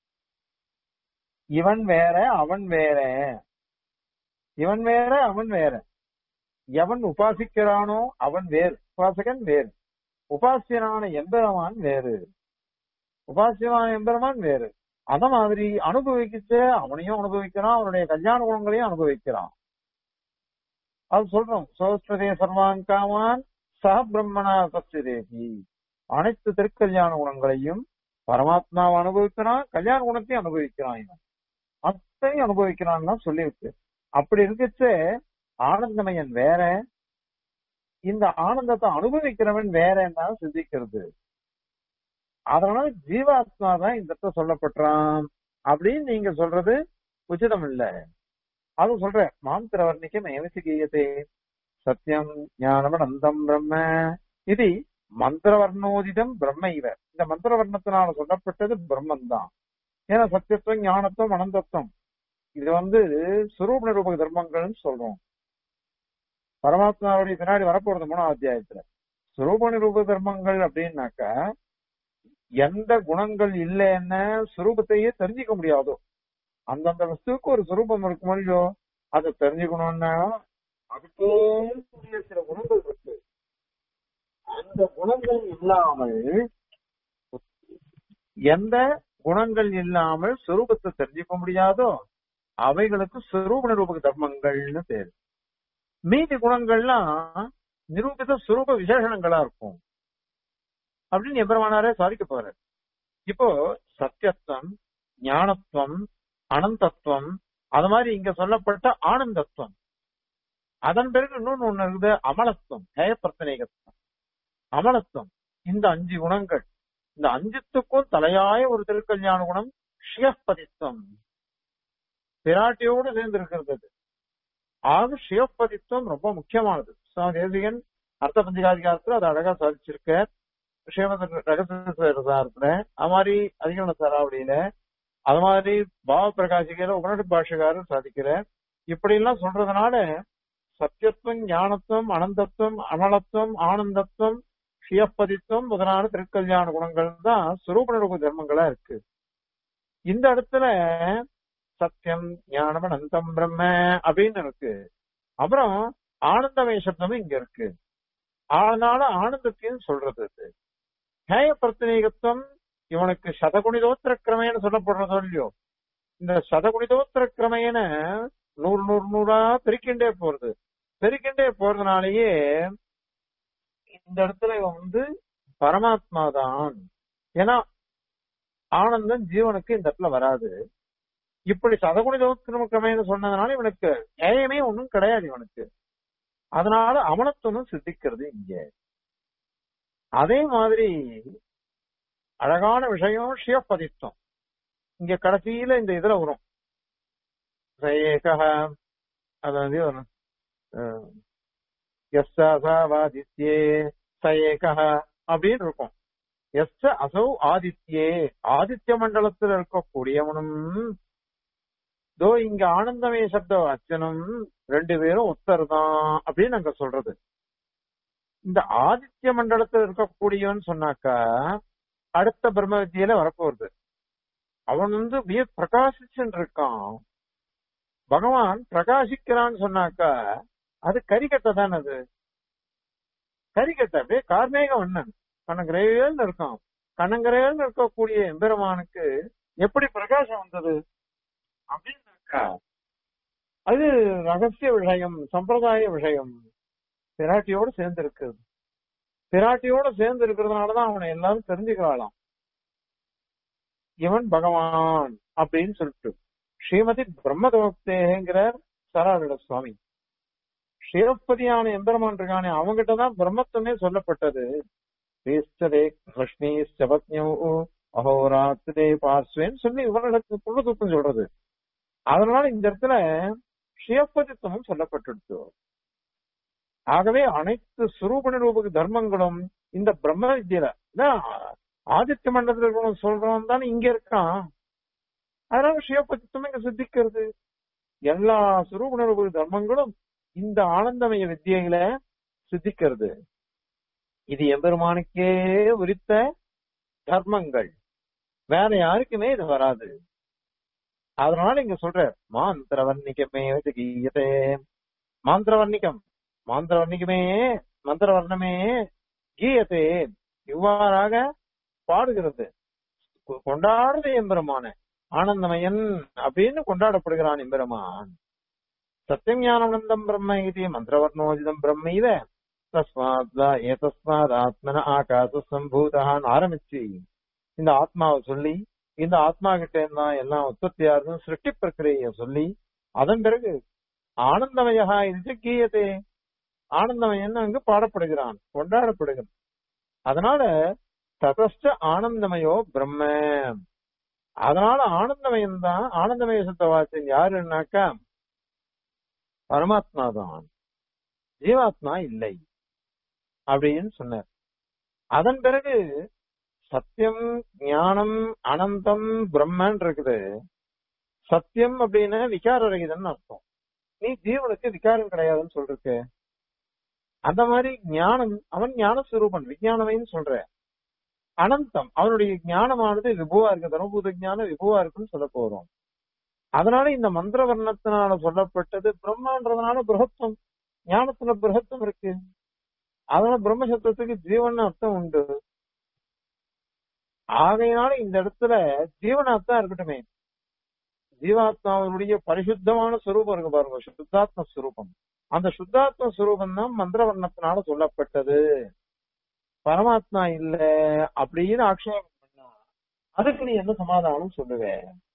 இவன் வேற அவன் வேற இவன் வேற அவன் வேற எவன் உபாசிக்கிறானோ அவன் வேறு உபாசகன் வேறு உபாசியனான எம்பெருமான் வேறு உபாசியமான எம்பெருமான் வேறு அத மாதிரி அனுபவிக்கிச்சு அவனையும் அனுபவிக்கிறான் அவனுடைய கல்யாண குணங்களையும் அனுபவிக்கிறான் அது சொல்றோம் சோஸ்ததே சர்வான் காமான் சக பிரம்மனா சப்சிதேகி அனைத்து திருக்கல்யாண குணங்களையும் பரமாத்மாவை அனுபவிக்கிறான் கல்யாண குணத்தையும் அனுபவிக்கிறான் இவன் அத்தனையும் அனுபவிக்கிறான்னு சொல்லியிருக்கு அப்படி இருக்கச்சு ஆனந்தமயன் வேற இந்த ஆனந்தத்தை அனுபவிக்கிறவன் வேறன்னா சிந்திக்கிறது அதனால ஜீவாத்மா தான் இந்த இடத்துல சொல்லப்பட்டான் அப்படின்னு நீங்க சொல்றது உச்சிதம் இல்ல அது சொல்ற மாந்திர வர்ணிக்கம் ஏவசிகீயத்தே சத்தியம் ஞானமனந்தம் பிரம்ம இது மந்திரவர்ணோதிதம் பிரம்ம இவ இந்த மந்திரவர்ணத்தினால சொல்லப்பட்டது பிரம்மன் தான் ஏன்னா சத்தியத்துவம் ஞானத்துவம் அனந்தத்துவம் இது வந்து சுரூப நிரூபக தர்மங்கள்னு சொல்றோம் பரமாத்மாவுடைய பின்னாடி வரப்போறது மூணாவது அத்தியாயத்துல சுரூப நிரூப தர்மங்கள் அப்படின்னாக்கா எந்த குணங்கள் இல்லைன்னு சுரூபத்தையே தெரிஞ்சுக்க முடியாதோ அந்தந்த வஸ்துவுக்கு ஒரு சுரூபம் இருக்கும் இல்லையோ அதை தெரிஞ்சுக்கணும்னா அதுக்கே சில குணங்கள் இருக்கு அந்த குணங்கள் இல்லாமல் எந்த குணங்கள் இல்லாமல் சுரூபத்தை தெரிஞ்சுக்க முடியாதோ அவைகளுக்கு சுரூப நிரூபக தர்மங்கள்னு பேரு மீதி குணங்கள்லாம் நிரூபித சுரூப விசேஷணங்களா இருக்கும் அப்படின்னு எம்பெருமானாரே சாதிக்க போறாரு இப்போ சத்தியத்துவம் ஞானத்துவம் அனந்தத்துவம் அது மாதிரி இங்க சொல்லப்பட்ட ஆனந்தத்துவம் அதன் பிறகு இன்னொன்னு ஒண்ணு இருக்குது அமலத்துவம் ஹேயப்பிரத்தனேகத்துவம் அமலத்துவம் இந்த அஞ்சு குணங்கள் இந்த அஞ்சுத்துக்கும் தலையாய ஒரு திருக்கல்யாண குணம் ஷியப்பதித்துவம் பிராட்டியோடு சேர்ந்து இருக்கிறது அது. ஆக ஷியப்பதித்துவம் ரொம்ப முக்கியமானது சுவாமி தேசிகன் அர்த்த பஞ்சகாதிகாரத்துல அது அழகா சாதிச்சிருக்க ஸ்ரீமத ரகசியத்துல அது மாதிரி அதிகரண சராவளியில அது மாதிரி பாவ பிரகாசிக்கிற உணர்வு பாஷகாரர் சாதிக்கிற இப்படி எல்லாம் சொல்றதுனால சத்தியத்துவம் ஞானத்துவம் அனந்தத்துவம் அமலத்துவம் ஆனந்தத்துவம் சுயப்பதித்துவம் முதலான திருக்கல்யாண குணங்கள் தான் சுரூப நிரூப தர்மங்களா இருக்கு இந்த இடத்துல சத்தியம் ஞானம் அனந்தம் பிரம்ம அப்படின்னு இருக்கு அப்புறம் ஆனந்தமய சப்தமும் இங்க இருக்கு அதனால ஆனந்தத்தையும் சொல்றது இது ஹேய பிரத்தினேகத்துவம் இவனுக்கு சதகுணிதோத்திர கிரமேன சொல்லப்படுறதோ இல்லையோ இந்த சதகுணிதோத்திர கிரமேன நூறு நூறு நூறா பெருக்கிண்டே போறது பெருக்கிண்டே போறதுனாலயே இந்த இடத்துல இவன் வந்து பரமாத்மா தான் ஏன்னா ஆனந்தம் ஜீவனுக்கு இந்த இடத்துல வராது இப்படி சதகுணிதோத்திர கிரமேன சொன்னதுனால இவனுக்கு நியாயமே ஒண்ணும் கிடையாது இவனுக்கு அதனால அமனத்துவம் சித்திக்கிறது இங்க அதே மாதிரி அழகான விஷயம் சிவப்பதித்வம் இங்க கடைசியில இந்த இதுல வரும் ஏகா அதாவது வரும் எஸ் அசாவாதித்யே ச ஏகா அப்படின்னு இருக்கும் எஸ் அசௌ ஆதித்யே ஆதித்ய மண்டலத்தில் இருக்கக்கூடியவனும் தோ இங்க ஆனந்தமே சப்த அச்சனும் ரெண்டு பேரும் ஒத்தர் தான் அப்படின்னு அங்க சொல்றது இந்த ஆதித்ய மண்டலத்தில் இருக்கக்கூடியவன் சொன்னாக்கா அடுத்த பிரம்ம வித்தியில வரப்போறது அவன் வந்து அப்படியே பிரகாசிச்சுன்னு இருக்கான் பகவான் பிரகாசிக்கிறான்னு சொன்னாக்கா அது கரிக்கட்டை தான் அது கரிக்கட்டை அப்படியே கார்மேக வண்ணன் கண்ணங்கரேல்னு இருக்கான் கண்ணங்கரேல்னு இருக்கக்கூடிய எம்பெருமானுக்கு எப்படி பிரகாசம் வந்தது அப்படின்னாக்கா அது ரகசிய விஷயம் சம்பிரதாய விஷயம் பிராட்டியோட சேர்ந்து இருக்குது பிராட்டியோட சேர்ந்து இருக்கிறதுனாலதான் அவனை எல்லாரும் தெரிஞ்சுக்கிறாளாம் இவன் பகவான் அப்படின்னு சொல்லிட்டு ஸ்ரீமதி பிரம்மதோக்தேங்கிறார் சராவிட சுவாமி ஸ்ரீரப்பதியான எம்பெருமான் இருக்கானே அவங்கிட்ட தான் பிரம்மத்துவமே சொல்லப்பட்டது ஸ்ரீஸ்ததே லக்ஷ்மி சபத்யோ அகோராத்திரே பார்ஸ்வேன்னு சொல்லி இவர்களுக்கு புள்ளதுக்கம் சொல்றது அதனால இந்த இடத்துல ஸ்ரீயப்பதித்துவமும் சொல்லப்பட்டுடுச்சு ஆகவே அனைத்து சுரூப நிரூபக தர்மங்களும் இந்த பிரம்ம வித்தியில ஆதித்ய மண்டலத்தில் இருக்கணும் சொல்றவன் தானே இங்க இருக்கான் அதனால சிவபதித்துவம் இங்க சித்திக்கிறது எல்லா சுரூப நிரூபக தர்மங்களும் இந்த ஆனந்தமய வித்தியில சித்திக்கிறது இது எம்பெருமானுக்கே உரித்த தர்மங்கள் வேற யாருக்குமே இது வராது அதனால இங்க சொல்ற மாந்திரவர்ணிகமே கீயதே மாந்திரவர்ணிகம் மாந்திரவர்ணிகமே மந்திரவர்ணமே கீயத்தே இவ்வாறாக பாடுகிறது கொண்டாடுறது எம்பெருமான ஆனந்தமயன் அப்படின்னு கொண்டாடப்படுகிறான் எம்பெருமான் சத்தியம் ஞானவனந்தம் பிரம்ம இது மந்திரவர்ணோஜிதம் பிரம்ம இவ தஸ்மாத் ஏதஸ்மாத் ஆத்மன ஆகாச சம்பூதான் ஆரம்பிச்சு இந்த ஆத்மாவை சொல்லி இந்த ஆத்மா கிட்ட இருந்தா எல்லாம் உற்பத்தி ஆகுதுன்னு சிருஷ்டி பிரக்கிரிய சொல்லி அதன் பிறகு ஆனந்தமயா இது கீயத்தே ஆனந்தமயன் அங்கு பாடப்படுகிறான் கொண்டாடப்படுகிறான் அதனால ததஸ்ட ஆனந்தமயோ பிரம்ம அதனால ஆனந்தமயம் தான் ஆனந்தமய சுத்த வார்த்தை யாருன்னாக்கா பரமாத்மா தான் ஜீவாத்மா இல்லை அப்படின்னு சொன்னார் அதன் பிறகு சத்தியம் ஞானம் அனந்தம் பிரம்மன் இருக்குது சத்தியம் அப்படின்னா விகார ரகிதன் அர்த்தம் நீ ஜீவனுக்கு விகாரம் கிடையாதுன்னு சொல்றக்கு அந்த மாதிரி ஞானம் அவன் ஞான சுரூபன் விஞ்ஞானமைன்னு சொல்ற அனந்தம் அவனுடைய ஞானமானது விபுவா இருக்கு தர்மபூத ஞானம் விபுவா இருக்குன்னு சொல்ல போறோம் அதனால இந்த மந்திர வர்ணத்தினால சொல்லப்பட்டது பிரம்மான்றதுனால பிரகத்துவம் ஞானத்துல பிரகத்துவம் இருக்கு அதனால பிரம்ம சத்துவத்துக்கு ஜீவன் அர்த்தம் உண்டு ஆகையினால இந்த இடத்துல ஜீவனாத்தான் இருக்கட்டுமே ஜீவாத்மாவுடைய பரிசுத்தமான சுரூபம் இருக்கு பாருங்க சுத்தாத்ம சுரூபம் அந்த சுத்தாத்ம சுரூபம் தான் மந்திரவர்ணத்தினால சொல்லப்பட்டது பரமாத்மா இல்ல அப்படின்னு ஆக்ஷேபம் பண்ணா அதுக்கு நீ என்ன சமாதானம் சொல்லுவ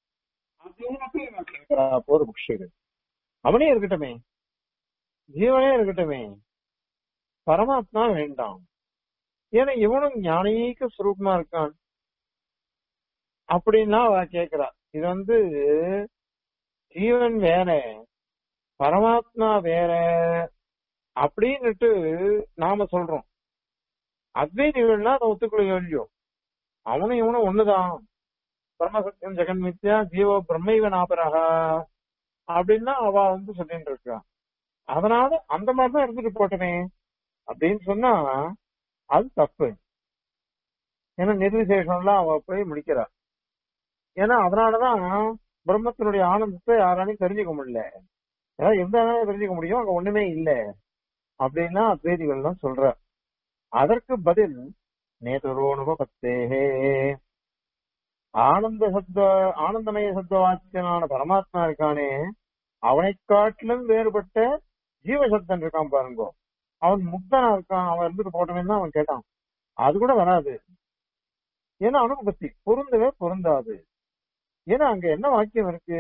போது புக்ஷிகள் அவனே இருக்கட்டுமே ஜீவனே இருக்கட்டுமே பரமாத்மா வேண்டாம் ஏன்னா இவனும் ஞானீக சுரூபமா இருக்கான் அப்படின்னா அவ கேக்குறா இது வந்து ஜீவன் வேற பரமாத்மா வேற அப்படின்னுட்டு நாம சொல்றோம் அத்வைதிகள்னா அதை ஒத்துக்கொள்ள இல்லையோ அவனும் இவனும் ஒண்ணுதான் பிரம்மசத்தியம் ஜெகன் மித்யா ஜீவ பிரம்மைவ நாபரகா அப்படின்னா அவ வந்து சொல்லிட்டு இருக்கா அதனால அந்த மாதிரிதான் இருந்துட்டு போட்டனே அப்படின்னு சொன்னா அது தப்பு ஏன்னா நிர்விசேஷம்லாம் அவ போய் முடிக்கிறா ஏன்னா அதனாலதான் பிரம்மத்தினுடைய ஆனந்தத்தை யாராலையும் தெரிஞ்சுக்க முடியல ஏதாவது இருந்தாலும் தெரிஞ்சுக்க முடியும் அங்க ஒண்ணுமே இல்ல அப்படின்னா அத்வைதிகள்லாம் சொல்ற அதற்கு பதில் நேதுரோனுபத்தேகே ஆனந்த சப்த ஆனந்தமய சப்தவாக்கியனான பரமாத்மா இருக்கானே அவனை காட்டிலும் வேறுபட்ட ஜீவசப்தன் இருக்கான் பாருங்க அவன் முக்தனா இருக்கான் அவன் இருந்துட்டு போட்டமே தான் அவன் கேட்டான் அது கூட வராது ஏன்னா அனுபவத்தி பொருந்தவே பொருந்தாது ஏன்னா அங்க என்ன வாக்கியம் இருக்கு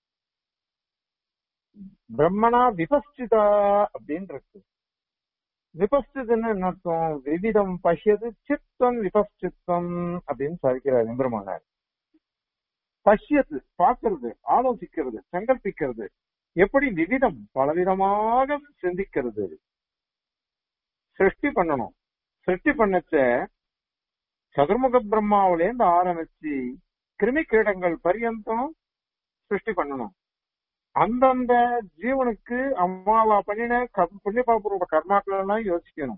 பிரம்மனா விபஸ்டிதா அப்படின்னு இருக்கு விபஸ்டிதுன்னு என்ன அர்த்தம் விவிதம் பஷ்யது சித்தம் விபஸ்டித்தம் அப்படின்னு சாதிக்கிறார் எம்பெருமானார் பஷ்யத்து பார்க்கிறது ஆலோசிக்கிறது சங்கல்பிக்கிறது எப்படி விவிதம் பலவிதமாக சிந்திக்கிறது சிருஷ்டி பண்ணணும் சிருஷ்டி பண்ணச்ச சதுர்முக பிரம்மாவிலேருந்து ஆரம்பிச்சு கிருமி கீடங்கள் பரியந்தம் சிருஷ்டி பண்ணணும் அந்தந்த ஜீவனுக்கு அம்மாவா பண்ணின க- புண்ணியபாபூர்வ கர்மாக்கள் எல்லாம் யோசிக்கணும்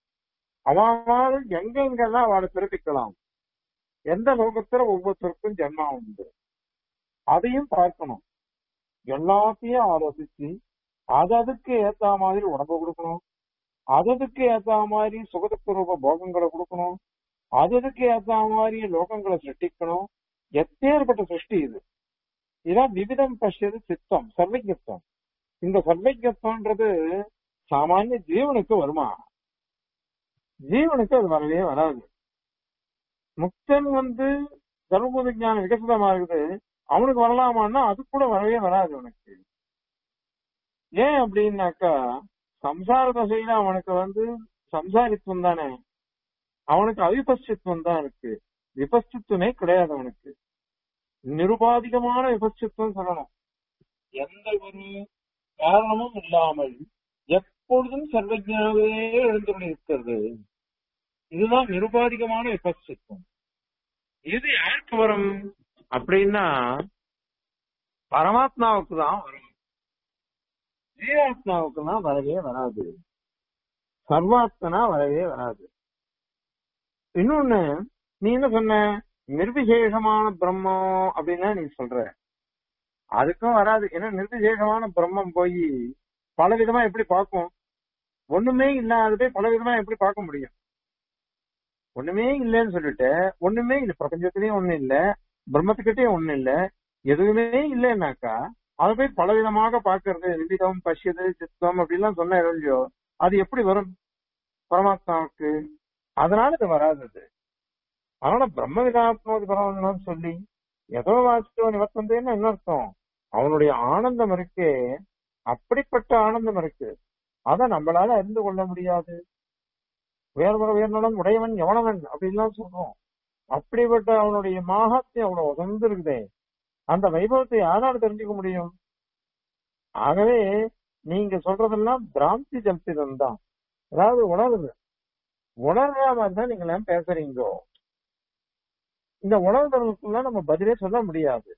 அவள் எங்கெங்கெல்லாம் அவளை பிறப்பிக்கலாம் எந்த லோகத்துல ஒவ்வொருத்தருக்கும் ஜென்மா உண்டு அதையும் பார்க்கணும் எல்லாத்தையும் ஆலோசிச்சு அது அதுக்கு ஏத்த மாதிரி உடம்ப கொடுக்கணும் அது அதுக்கு ஏத்த மாதிரி சுகதுக்கு போகங்களை கொடுக்கணும் அது அதுக்கு ஏத்த மாதிரி லோகங்களை சிருஷ்டிக்கணும் எப்பேற்பட்ட சிருஷ்டி இது இதான் விவிதம் பஷ்யது சித்தம் சர்வஜத்துவம் இந்த சர்வஜத்துவன்றது சாமானிய ஜீவனுக்கு வருமா ஜீவனுக்கு அது வரவே வராது முக்தன் வந்து சர்வபூத ஞானம் விகசிதமா இருக்குது அவனுக்கு வரலாமான்னா அது கூட வரவே வராது அவனுக்கு ஏன் அப்படின்னாக்கா சம்சார தசையில அவனுக்கு வந்து சம்சாரித்துவம் தானே அவனுக்கு அவிபஸ்டித்துவம் தான் இருக்கு விபஸ்டித்துவமே கிடையாது அவனுக்கு நிருபாதிகமான விபஸ்டித்துவம் சொல்லணும் எந்த ஒரு காரணமும் இல்லாமல் எப்பொழுதும் சர்வஜாவே எழுந்துள்ள இருக்கிறது இதுதான் நிருபாதிகமான விபஸ்டித்துவம் இது யாருக்கு வரும் அப்படின்னா பரமாத்மாவுக்கு தான் வரும் ஜீவாத்மாவுக்கு தான் வரவே வராது சர்வாத்மனா வரவே வராது இன்னொன்னு நீ என்ன சொன்ன நிர்விசேஷமான பிரம்மம் அப்படின்னா நீ சொல்ற அதுக்கும் வராது ஏன்னா நிர்விசேஷமான பிரம்மம் போய் பல விதமா எப்படி பார்க்கும் ஒண்ணுமே இல்லாததே பல விதமா எப்படி பார்க்க முடியும் ஒண்ணுமே இல்லைன்னு சொல்லிட்டு ஒண்ணுமே இல்ல பிரபஞ்சத்திலயும் ஒண்ணு இல்ல பிரம்மத்துக்கிட்டே ஒண்ணு இல்ல எதுவுமே இல்லைன்னாக்கா அதை போய் பலவிதமாக பார்க்கறது நிபிதம் பஷ்யது சித்தம் அப்படிலாம் சொன்ன இல்லையோ அது எப்படி வரும் பரமாத்மாவுக்கு அதனால இது வராது அது அதனால பிரம்ம விதாத்மோதி பரமாத்மான்னு சொல்லி எதோ வாசித்தோ நிவர்த்தந்தேன்னு என்ன அர்த்தம் அவனுடைய ஆனந்தம் இருக்கே அப்படிப்பட்ட ஆனந்தம் இருக்கு அத நம்மளால அறிந்து கொள்ள முடியாது உயர்வர உயர்நலம் உடையவன் எவனவன் அப்படின்லாம் சொல்றோம் அப்படிப்பட்ட அவனுடைய மாகாத்தியம் அவ்வளவு உசந்து இருக்குதே அந்த வைபவத்தை யாரால தெரிஞ்சுக்க முடியும் ஆகவே நீங்க சொல்றதெல்லாம் பிராந்தி ஜல்பிதம் தான் அதாவது உணர்வு உணர்ற மாதிரி தான் நீங்க எல்லாம் பேசுறீங்க இந்த உணர்வுகளுக்குலாம் நம்ம பதிலே சொல்ல முடியாது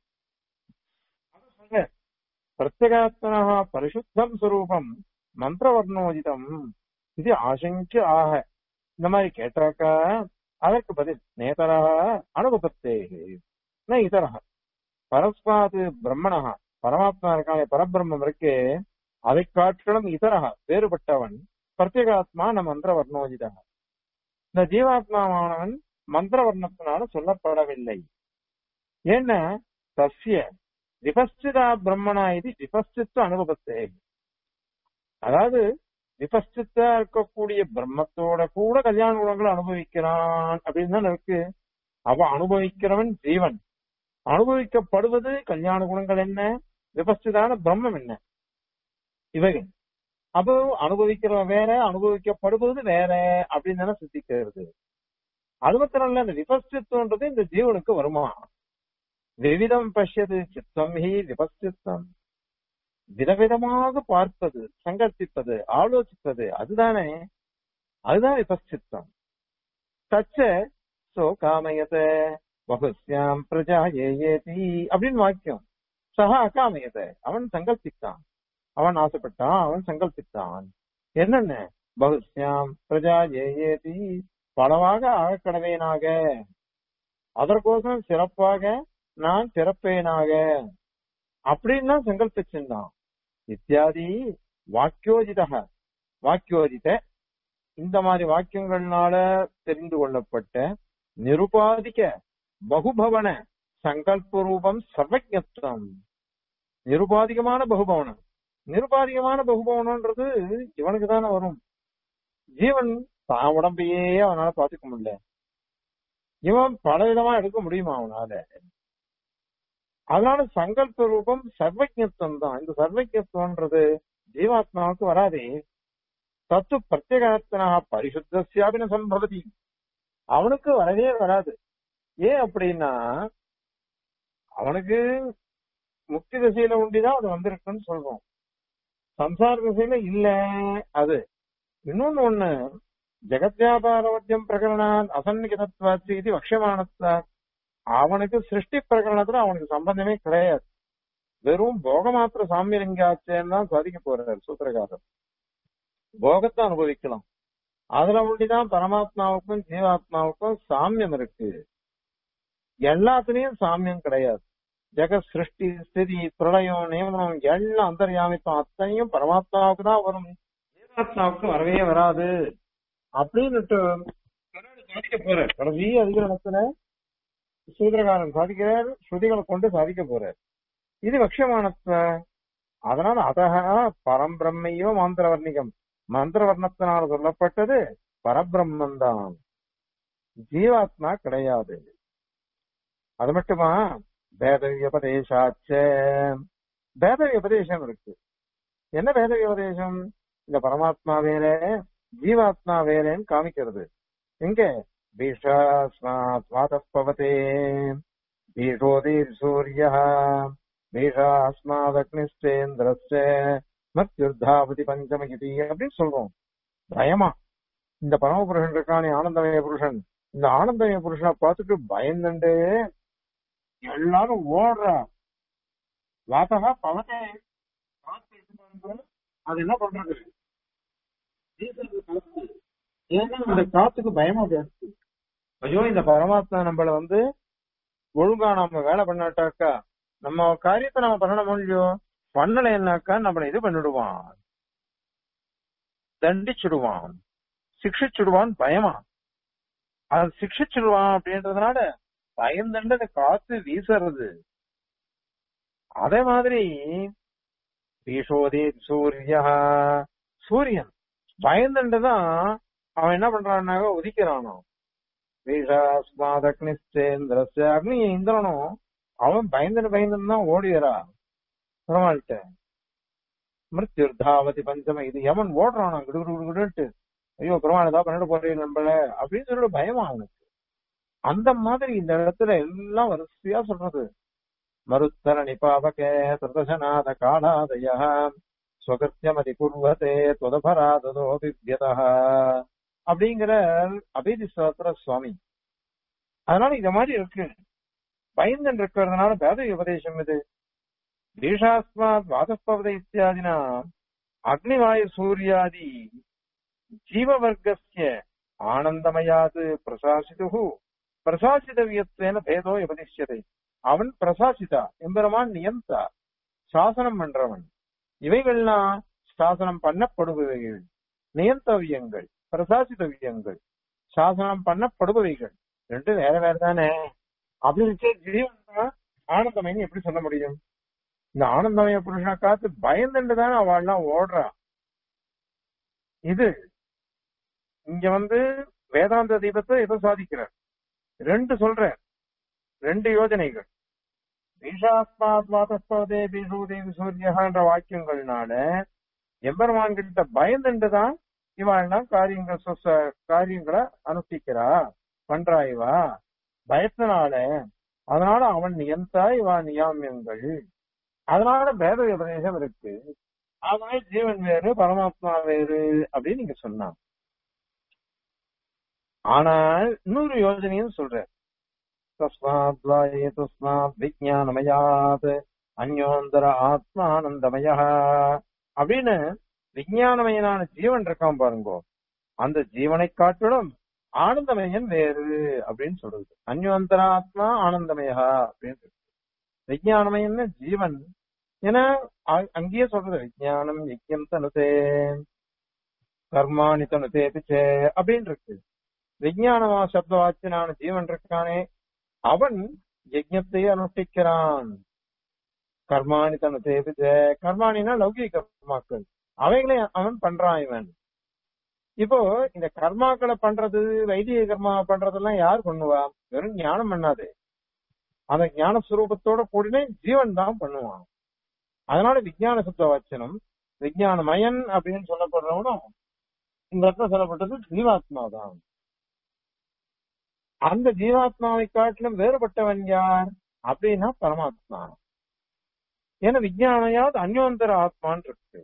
பிரத்யேகாத்மனா பரிசுத்தம் ஸ்வரூபம் மந்திரவர்ணோஜிதம் இது ஆசங்கிய ஆக இந்த மாதிரி கேட்டாக்கா அதற்கு பதில் நேதரா அனுபவத்தே ந இதரா பரஸ்மாத் பிரம்மணா பரமாத்மா இருக்கானே பரபிரம்மம் இருக்கே அதை காட்டிலும் இதரா வேறுபட்டவன் பிரத்யேகாத்மா ந மந்திர வர்ணோஜிதா இந்த ஜீவாத்மாவானவன் மந்திர வர்ணத்தினால சொல்லப்படவில்லை ஏன்னா சசிய விபஸ்டிதா பிரம்மணா இது விபஸ்டித்த அனுபவத்தே அதாவது விபஸ்டித்தா இருக்கக்கூடிய பிரம்மத்தோட கூட கல்யாண குணங்களை அனுபவிக்கிறான் அப்படின்னு தான் இருக்கு அவ அனுபவிக்கிறவன் ஜீவன் அனுபவிக்கப்படுவது கல்யாண குணங்கள் என்ன விபஸ்டிதான பிரம்மம் என்ன இவைகள் அப்போ அனுபவிக்கிறவன் வேற அனுபவிக்கப்படுவது வேற அப்படின்னு தானே சித்திக்கிறது அது மாத்திரம் இல்ல இந்த விபஸ்டித்துவன்றது இந்த ஜீவனுக்கு வருமா விவிதம் பஷ்யது சித்தம் ஹி விபஸ்டித்தம் விதவிதமாக பார்ப்பது சங்கல்பிப்பது ஆலோசிப்பது அதுதானே அதுதான் விபஸ்டித்தம் தச்ச சோ காமயத பகுஸ்யாம் பிரஜா ஏயேதி அப்படின்னு வாக்கியம் சகா அகாமயத அவன் சங்கல்பித்தான் அவன் ஆசைப்பட்டான் அவன் சங்கல்பித்தான் என்னென்ன பகுஸ்யாம் பிரஜா ஏயேதி பலவாக ஆகக்கடவேனாக அதற்கோசம் சிறப்பாக நான் பிறப்பேனாக அப்படின்னு சங்கல்பிச்சிருந்தான் இத்தியாதி வாக்கியோஜிதக வாக்கியோஜித இந்த மாதிரி வாக்கியங்கள்னால தெரிந்து கொள்ளப்பட்ட நிருபாதிக்க பகுபவன சங்கல்ப ரூபம் சர்வஜத்துவம் நிருபாதிகமான பகுபவனம் நிருபாதிகமான பகுபவனம்ன்றது இவனுக்கு தானே வரும் ஜீவன் தான் உடம்பையே அவனால பாத்துக்க முடியல இவன் பல விதமா எடுக்க முடியுமா அவனால அதனால சங்கல்ப ரூபம் சர்வஜத்துவம் தான் இந்த சர்வஜத்துவன்றது ஜீவாத்மாவுக்கு வராதே தத்து பிரத்யேகத்தனா பரிசுத்தியாபின சம்பவதி அவனுக்கு வரவே வராது ஏன் அப்படின்னா அவனுக்கு முக்தி திசையில உண்டிதான் அது வந்திருக்குன்னு சொல்றோம் சம்சார திசையில இல்ல அது இன்னொன்னு ஒண்ணு ஜெகத்யாபாரவத்தியம் பிரகரணான் அசன்னிகிதத்வாச்சு இது வக்ஷமானத்தா அவனுக்கு சிருஷ்டி பிரகரணத்துல அவனுக்கு சம்பந்தமே கிடையாது வெறும் போக மாத்திர சாமியலிங்காச்சேன்னு தான் சாதிக்க போறாரு சூத்திரகாரர் போகத்தை அனுபவிக்கலாம் அதுல ஒண்டிதான் பரமாத்மாவுக்கும் ஜீவாத்மாவுக்கும் சாமியம் இருக்கு எல்லாத்துலயும் சாமியம் கிடையாது ஜெக சிருஷ்டி ஸ்திதி பிரளயம் நியமனம் எல்லாம் அந்தர்யாமித்தம் அத்தனையும் பரமாத்மாவுக்கு தான் வரும் ஜீவாத்மாவுக்கு வரவே வராது அப்படின்னுட்டு சாதிக்க போறார் கடைசி அதிகரணத்துல சூத்திரகாரன் சாதிக்கிறார் ஸ்ருதிகளை கொண்டு சாதிக்க போறார் இது வக்ஷமானத்வ அதனால அதக பரம்பிரம்மையோ மந்திரவர்ணிகம் மந்திரவர்ணத்தினால் சொல்லப்பட்டது பரபிரம்மன் தான் ஜீவாத்மா கிடையாது அது மட்டுமா பேத வியபதேசாச்ச பேத வியபதேசம் இருக்கு என்ன பேத வியபதேசம் இந்த பரமாத்மா வேற ஜீவாத்மா வேறேன்னு காமிக்கிறது எங்க பீஷாஸ்மாத் வாதப்பவதே பீஷோதீர் சூரிய பீஷாஸ்மாதக்னிஸ்டேந்திரஸ்ய மத்யுர்தாவதி பஞ்சமகிதி அப்படின்னு சொல்றோம் பயமா இந்த பரமபுருஷன் இருக்கானே ஆனந்தமய புருஷன் இந்த ஆனந்தமய புருஷனை பார்த்துட்டு பயந்துண்டு எல்லாரும் ஓடுறா வாசகா பவனே காத்து இது பண்றது, அது என்ன பண்றது வீசுறது காத்து. ஏன்னா அந்த காத்துக்கு பயமா போயிடுச்சு ஐயோ இந்த பரமாத்மா நம்மள வந்து ஒழுங்கா நம்ம வேலை பண்ணாட்டாக்கா நம்ம காரியத்தை நம்ம பண்ணணும் இல்லையோ பண்ணலைன்னாக்கா நம்மள இது பண்ணிடுவான் தண்டிச்சுடுவான் சிக்ஷிச்சுடுவான் பயமா அது சிக்ஷிச்சுடுவான் அப்படின்றதுனால பயந்துண்டு அந்த காத்து வீசுறது அதே மாதிரி பீஷோதே சூரிய சூரியன் பயந்துண்டுதான் அவன் என்ன பண்றான்னாக்க உதிக்கிறானோ பீஷாஸ்மாத் அக்னிச்சேந்திரஸ்ய அக்னி இந்திரனும் அவன் பயந்துன்னு பயந்துன்னு தான் ஓடியரா பெருமாள்கிட்ட மிருத்யுர்தாவதி பஞ்சம இது எவன் ஓடுறானா குடு குடு குடு குடுன்ட்டு ஐயோ பெருமாள் ஏதாவது பண்ணிட்டு போறீங்க நம்மள அப்படின்னு சொல்லிட்டு பயமா அவனுக்கு அந்த மாதிரி இந்த இடத்துல எல்லாம் வரிசையா சொல்றது மருத்தர நிபாபகே திருதசநாத காலாதய ஸ்வகத்தியமதி குர்வதே துதபராததோ வித்யதா அப்படிங்கிற அபேதி சாஸ்திர சுவாமி அதனால இந்த மாதிரி இருக்கு பயந்தன் இருக்கிறதுனால பேத உபதேசம் இது தீஷாஸ்மாத் வாதப்பவத இத்தியாதினா அக்னிவாயு சூர்யாதி ஜீவவர்க்கஸ்ய ஆனந்தமயாது பிரசாசிது பிரசாசிதவியத்வேன பேதோ உபதிஷ்யதை அவன் பிரசாசிதா எம்பெருமான் நியந்தா சாசனம் பண்றவன் இவைகள்லாம் சாசனம் பண்ணப்படுபவைகள் நியந்தவியங்கள் பிரசாசிதவியங்கள் சாசனம் பண்ணப்படுபவைகள் ரெண்டு வேற வேற தானே அப்படி இருக்கே ஜீவன் தான் ஆனந்தமயன்னு எப்படி சொல்ல முடியும் இந்த ஆனந்தமய புருஷனை காத்து பயந்துட்டு தான் அவள்லாம் ஓடுறா இது இங்க வந்து வேதாந்த தீபத்தை எதோ சாதிக்கிறார் ரெண்டு சொல்ற ரெண்டு யோஜனைகள் பீஷாஸ்மாத் வாதஸ்பதே பீஷூதேவி சூரியன்ற வாக்கியங்கள்னால எம்பெருமான் கிட்ட பயந்துட்டு தான் இவாள்லாம் காரியங்கள் சொச- காரியங்களை அனுஷ்டிக்கிறா பண்றா இவா பயத்தினால அதனால அவன் நியந்தா இவா நியாமியங்கள் அதனால பேத உபதேசம் இருக்கு அதனால ஜீவன் வேறு பரமாத்மா வேறு அப்படின்னு நீங்க சொன்னான் ஆனால் இன்னொரு யோஜனையும் சொல்ற தஸ்மாத் வாயே தஸ்மாத் விஜயானமயாத் அந்யோந்தர ஆத்மானந்தமய அப்படின்னு விஞ்ஞானமயனான ஜீவன் இருக்கான் பாருங்கோ அந்த ஜீவனை காட்டிலும் ஆனந்தமயன் வேறு அப்படின்னு சொல்றது அந்யோந்தராத்மா ஆனந்தமயா அப்படின்னு இருக்கு. விஞ்ஞானமயம்னு ஜீவன் ஏன்னா அ- அங்கேயே சொல்றது விஞ்ஞானம் யஜ்யம் தனுதே கர்மாணி தனுதே பிச்சே அப்படின்னு இருக்கு விஞ்ஞானமா சப்த வாச்சியனான ஜீவன் இருக்கானே அவன் யஜ்ஞத்தை அனுஷ்டிக்கிறான் கர்மாணி தனுதே பிச்சே கர்மாணினா லௌகிக கர்மாக்கள் அவைகளை அவன் பண்றான் இவன் இப்போ இந்த கர்மாக்களை பண்றது வைதிக கர்மா பண்றதெல்லாம் யார் பண்ணுவா வெறும் ஞானம் பண்ணாது அந்த ஞான சுரூபத்தோட கூடின ஜீவன் தான் பண்ணுவான் அதனால விஞ்ஞான சுத்த வச்சனம் விஞ்ஞானமயன் அப்படின்னு சொல்லப்படுறவனும் இந்த இடத்துல சொல்லப்பட்டது ஜீவாத்மா தான் அந்த ஜீவாத்மாவை காட்டிலும் வேறுபட்டவன் யார் அப்படின்னா பரமாத்மா ஏன்னா விஞ்ஞானையாவது அந்யோந்தர ஆத்மான் இருக்கு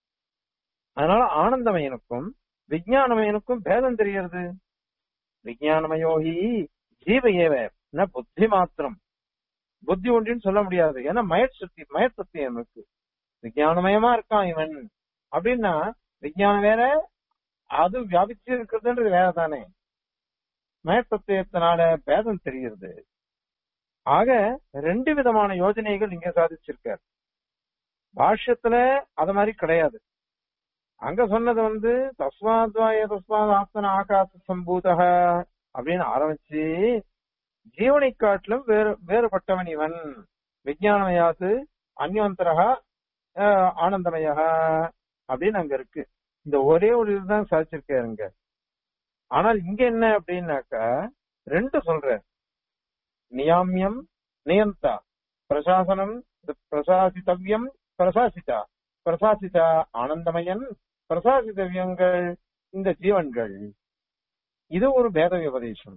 அதனால ஆனந்தமயனுக்கும் விஞ்ஞானமயனுக்கும் பேதம் தெரியறது விஞ்ஞானமயோகி ஜீவ ஏவ ந புத்தி மாத்திரம் புத்தி ஒன்றின்னு சொல்ல முடியாது ஏன்னா மயட் சுத்தி மயட் சத்தியம் இருக்கு விஞ்ஞானமயமா இருக்கான் இவன் அப்படின்னா விஞ்ஞானம் வேற அது வியாபிச்சு இருக்கிறதுன்றது வேற தானே மயட் சத்தியத்தினால பேதம் தெரிகிறது ஆக ரெண்டு விதமான யோஜனைகள் இங்க சாதிச்சிருக்கார் பாஷ்யத்துல அது மாதிரி கிடையாது அங்க சொன்னது வந்து தஸ்மாத்வாய தஸ்மாத் ஆத்மன ஆகாச சம்பூதக அப்படின்னு ஆரம்பிச்சு ஜீவனை காட்டிலும் வேறு வேறுபட்டவன் இவன் விஜயானமயாது அந்யோந்தரகா ஆனந்தமயா அப்படின்னு அங்க இருக்கு இந்த ஒரே ஒரு இதுதான் சாதிச்சிருக்காருங்க ஆனால் இங்க என்ன அப்படின்னாக்கா ரெண்டு சொல்ற நியாமியம் நியந்தா பிரசாசனம் பிரசாசித்தவ்யம் பிரசாசிதா பிரசாசிதா ஆனந்தமயன் பிரசாசித்தவியங்கள் இந்த ஜீவன்கள் இது ஒரு பேத விபதேசம்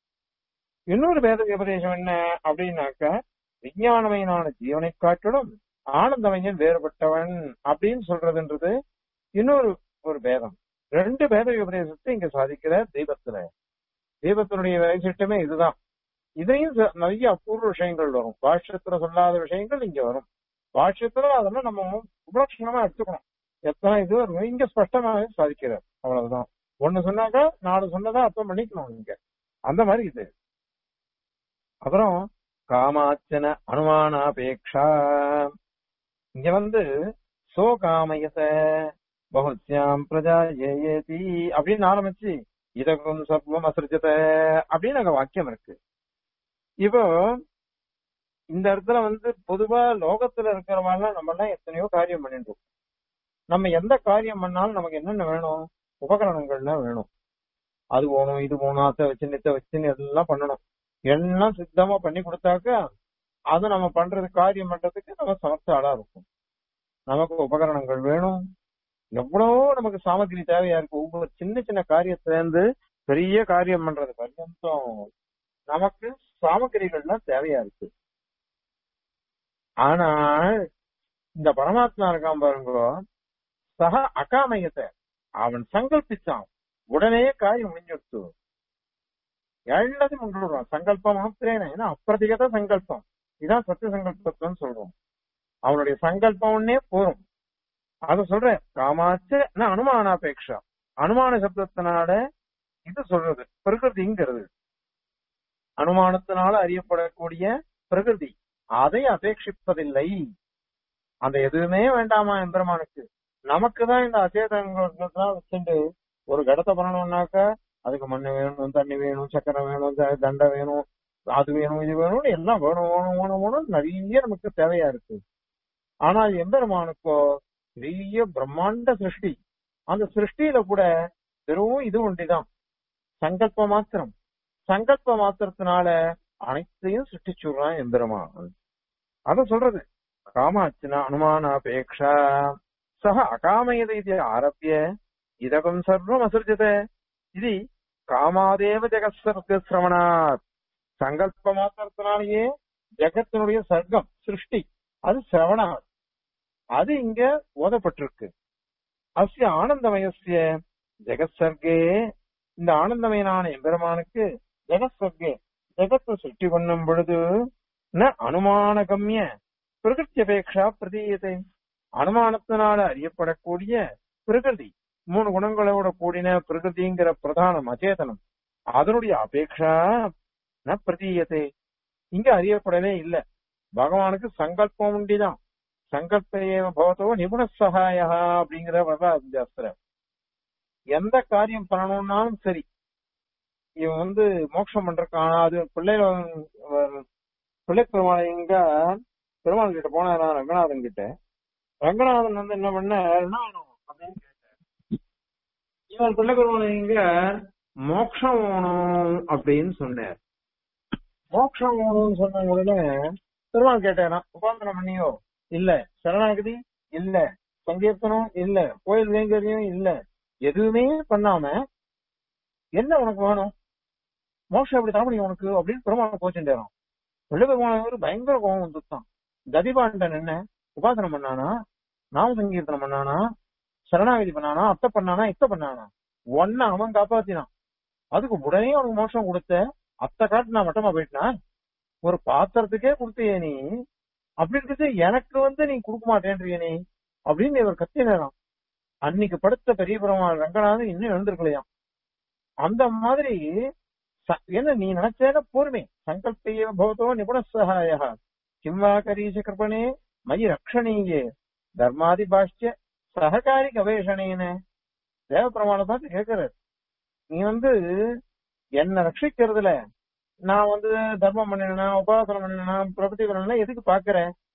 இன்னொரு பேத விபதேசம் என்ன அப்படின்னாக்க விஞ்ஞானமயனான ஜீவனை காட்டிலும் ஆனந்தமயன் வேறுபட்டவன் அப்படின்னு சொல்றதுன்றது இன்னொரு ஒரு பேதம் ரெண்டு பேத விபதேசத்தை இங்க சாதிக்கிற தீபத்துல தீபத்தினுடைய வைசிட்டமே இதுதான் இதையும் ச- நிறைய அபூர்வ விஷயங்கள் வரும் பாஷ்யத்துல சொல்லாத விஷயங்கள் இங்க வரும் பாஷ்யத்துல அதெல்லாம் நம்ம உபலட்சணமா எடுத்துக்கணும் எத்தனை இது வரும் இங்க ஸ்பஷ்டமாவே சாதிக்கிறார் அவ்வளவுதான் ஒண்ணு சொன்னாக்கா நாலு சொன்னதா அர்த்தம் பண்ணிக்கணும் இங்க அந்த மாதிரி இது அப்புறம் காமாச்சன அனுமானாபேக்ஷா இங்க வந்து சோ காமயச பகுத்யாம் பிரஜா ஏதி அப்படின்னு ஆரம்பிச்சு இதகம் சர்வம் அசிருஜத அப்படின்னு அங்க வாக்கியம் இருக்கு இப்போ இந்த இடத்துல வந்து பொதுவா லோகத்துல இருக்கிறவங்க நம்ம எல்லாம் எத்தனையோ காரியம் பண்ணிட்டு இருக்கோம். நம்ம எந்த காரியம் பண்ணாலும் நமக்கு என்னென்ன வேணும் உபகரணங்கள்லாம் வேணும் அது வேணும் இது வேணும் அதை வச்சு நித்த வச்சுன்னு எல்லாம் பண்ணணும் எல்லாம் சித்தமா பண்ணி கொடுத்தாக்க அது நம்ம பண்றது காரியம் பண்றதுக்கு நம்ம சமர்த்த ஆளா இருக்கும் நமக்கு உபகரணங்கள் வேணும் எவ்வளவோ நமக்கு சாமகிரி தேவையா இருக்கு ஒவ்வொரு சின்ன சின்ன காரியத்துல இருந்து பெரிய காரியம் பண்றது பர்யந்தம் நமக்கு சாமகிரிகள்லாம் தேவையா இருக்கு ஆனால் இந்த பரமாத்மா இருக்கான் பாருங்க சக அகாமயத்தை அவன் சங்கல்பிச்சான் உடனே காரியம் முடிஞ்சிடுச்சு எல்லாத்தையும் முடிஞ்சிடுவான் சங்கல்பம் மாத்திரேன ஏன்னா அப்பிரதிகத சங்கல்பம் இதான் சத்திய சங்கல்பத்துன்னு சொல்றோம் அவனுடைய சங்கல்பம் ஒன்னே போரும் அத சொல்றேன் காமாச்சு நான் அனுமானாபேக்ஷா அனுமான சப்தத்தினால இது சொல்றது பிரகிருதிங்கிறது அனுமானத்தினால அறியப்படக்கூடிய பிரகிருதி அதை அபேட்சிப்பதில்லை அந்த எதுவுமே வேண்டாமா எம்பெருமானுக்கு நமக்கு தான் இந்த அச்சேதங்கள் தான் வச்சுட்டு ஒரு கடத்தை பண்ணணும்னாக்கா அதுக்கு மண் வேணும் தண்ணி வேணும் சக்கரை வேணும் த- தண்டை வேணும் அது வேணும் இது வேணும்னு எல்லாம் வேணும் வேணும் வேணும் வேணும் நிறைய நமக்கு தேவையா இருக்கு ஆனால் எம்பெருமானுக்கோ பெரிய பிரம்மாண்ட சிருஷ்டி அந்த சிருஷ்டியில கூட வெறும் இது ஒண்டிதான் சங்கல்ப மாத்திரம் சங்கல்ப மாத்திரத்தினால அனைத்தையும் சிருஷ்டிச்சுடுறான் எம்பெருமான் அத சொல்றது காமாச்சின அனுமானாபேக்ஷா சக அகாமயத இது ஆரம்பிய இதகம் சர்வம் அசிருஜத இது காமாதேவ ஜெகத்சர்க சிரவணாத் சங்கல்ப மாத்திரத்தினாலேயே ஜெகத்தினுடைய சர்க்கம் சிருஷ்டி அது சிரவணாத் அது இங்க ஓதப்பட்டிருக்கு அஸ்ய ஆனந்தமயசிய ஜெகத் சர்க்கே இந்த ஆனந்தமயனான எம்பெருமானுக்கு ஜெகத் சர்க்கே ஜெகத்தை சுட்டி பண்ணும் பொழுது ந அனுமானகம்ய பிரகிருத்தியபேட்சா பிரதீயத்தை அனுமானத்தினால அறியப்படக்கூடிய பிரகிருதி மூணு குணங்களோட கூடின பிரகிருதிங்கிற பிரதானம் அச்சேதனம் அதனுடைய அபேட்சா ந பிரதீயத்தை இங்க அறியப்படவே இல்லை பகவானுக்கு சங்கல்பம் உண்டிதான் சங்கல்ப பவத்தோ நிபுண சகாயா அப்படிங்கிற வரலாறு அஸ்திரம் எந்த காரியம் பண்ணணும்னாலும் சரி இவன் வந்து மோட்சம் பண்றதுக்கான அது பிள்ளைகள் பிள்ளை பெருமாள் எங்க பெருமாள் கிட்ட போனா ரங்கநாதன் கிட்ட ரங்கநாதன் வந்து என்ன பண்ண என்ன வேணும் அப்படின்னு கேட்டார் இவன் பிள்ளை பெருமாள் எங்க மோட்சம் வேணும் அப்படின்னு சொன்னார் மோட்சம் வேணும்னு சொன்ன உடனே பெருமாள் கேட்டாரா உபாந்தனம் பண்ணியோ இல்ல சரணாகதி இல்ல சங்கீர்த்தனம் இல்ல கோயில் வேங்கரியம் இல்ல எதுவுமே பண்ணாம என்ன உனக்கு வேணும் மோட்சம் எப்படி தர முடியும் உனக்கு அப்படின்னு பெருமாள் கோச்சுட்டாராம் வெள்ள பெருமாள் பயங்கர கோபம் வந்துட்டான் கதிபாண்டன் என்ன உபாசனம் பண்ணானா நாம சங்கீர்த்தனம் பண்ணானா சரணாகதி பண்ணானா அத்தை பண்ணானா இத்த பண்ணானா ஒன்ன அவன் காப்பாத்தினான் அதுக்கு உடனே அவனுக்கு மோட்சம் கொடுத்த அத்தை காட்டு நான் மட்டமா போயிட்டா ஒரு பாத்திரத்துக்கே கொடுத்தியே நீ அப்படி இருக்குது எனக்கு வந்து நீ கொடுக்க மாட்டேன்றிய நீ அப்படின்னு இவர் கத்தினாராம் அன்னைக்கு படுத்த பெரிய பெருமாள் ரங்கநாதன் இன்னும் எழுந்திருக்கலையாம் அந்த மாதிரி என்ன நீ நினைச்சேன பூர்மே சங்கல்பைய பவதோ நிபுண சகாய கிம்வா கரீச கிருபணே மயி ரக்ஷணீயே தர்மாதி பாஷ்ய சககாரி கவேஷணேன தேவ பிரமாணம் பார்த்து கேட்கிறார் நீ வந்து என்ன ரட்சிக்கிறதுல நான் வந்து தர்மம் பண்ணினா உபாசனம் பண்ணினா பிரபத்தி பண்ணா எதுக்கு பாக்குற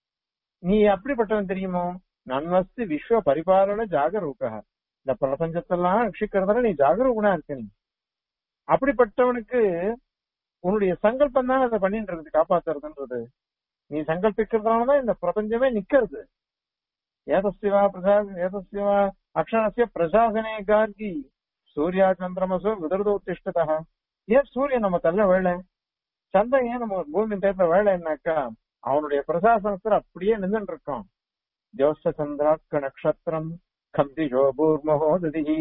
நீ அப்படிப்பட்டவன் தெரியுமோ நன்வஸ்து விஸ்வ பரிபாலன ஜாகரூக இந்த பிரபஞ்சத்தெல்லாம் ரட்சிக்கிறதுல நீ ஜாகரூகனா இருக்க நீ அப்படிப்பட்டவனுக்கு உன்னுடைய சங்கல்பம் தான் அதை பண்ணிட்டு இருக்குது காப்பாத்துறதுன்றது நீ சங்கல்பிக்கிறதுனாலதான் இந்த பிரபஞ்சமே நிக்கிறது ஏதஸ்யவா பிரசா ஏதஸ்யவா அக்ஷணசிய பிரசாசனே கார்கி சூர்யா சந்திரமசோ விதர்தோத்திஷ்டதா ஏன் சூரியன் நம்ம தள்ள வேலை சந்திரன் ஏன் நம்ம பூமி தேர்ந்த வேலைன்னாக்கா அவனுடைய பிரசாசனத்துல அப்படியே நின்றுட்டு இருக்கான் ஜோச சந்திராக்க நட்சத்திரம் கம்பிஷோ பூர்மஹோ ததிஹி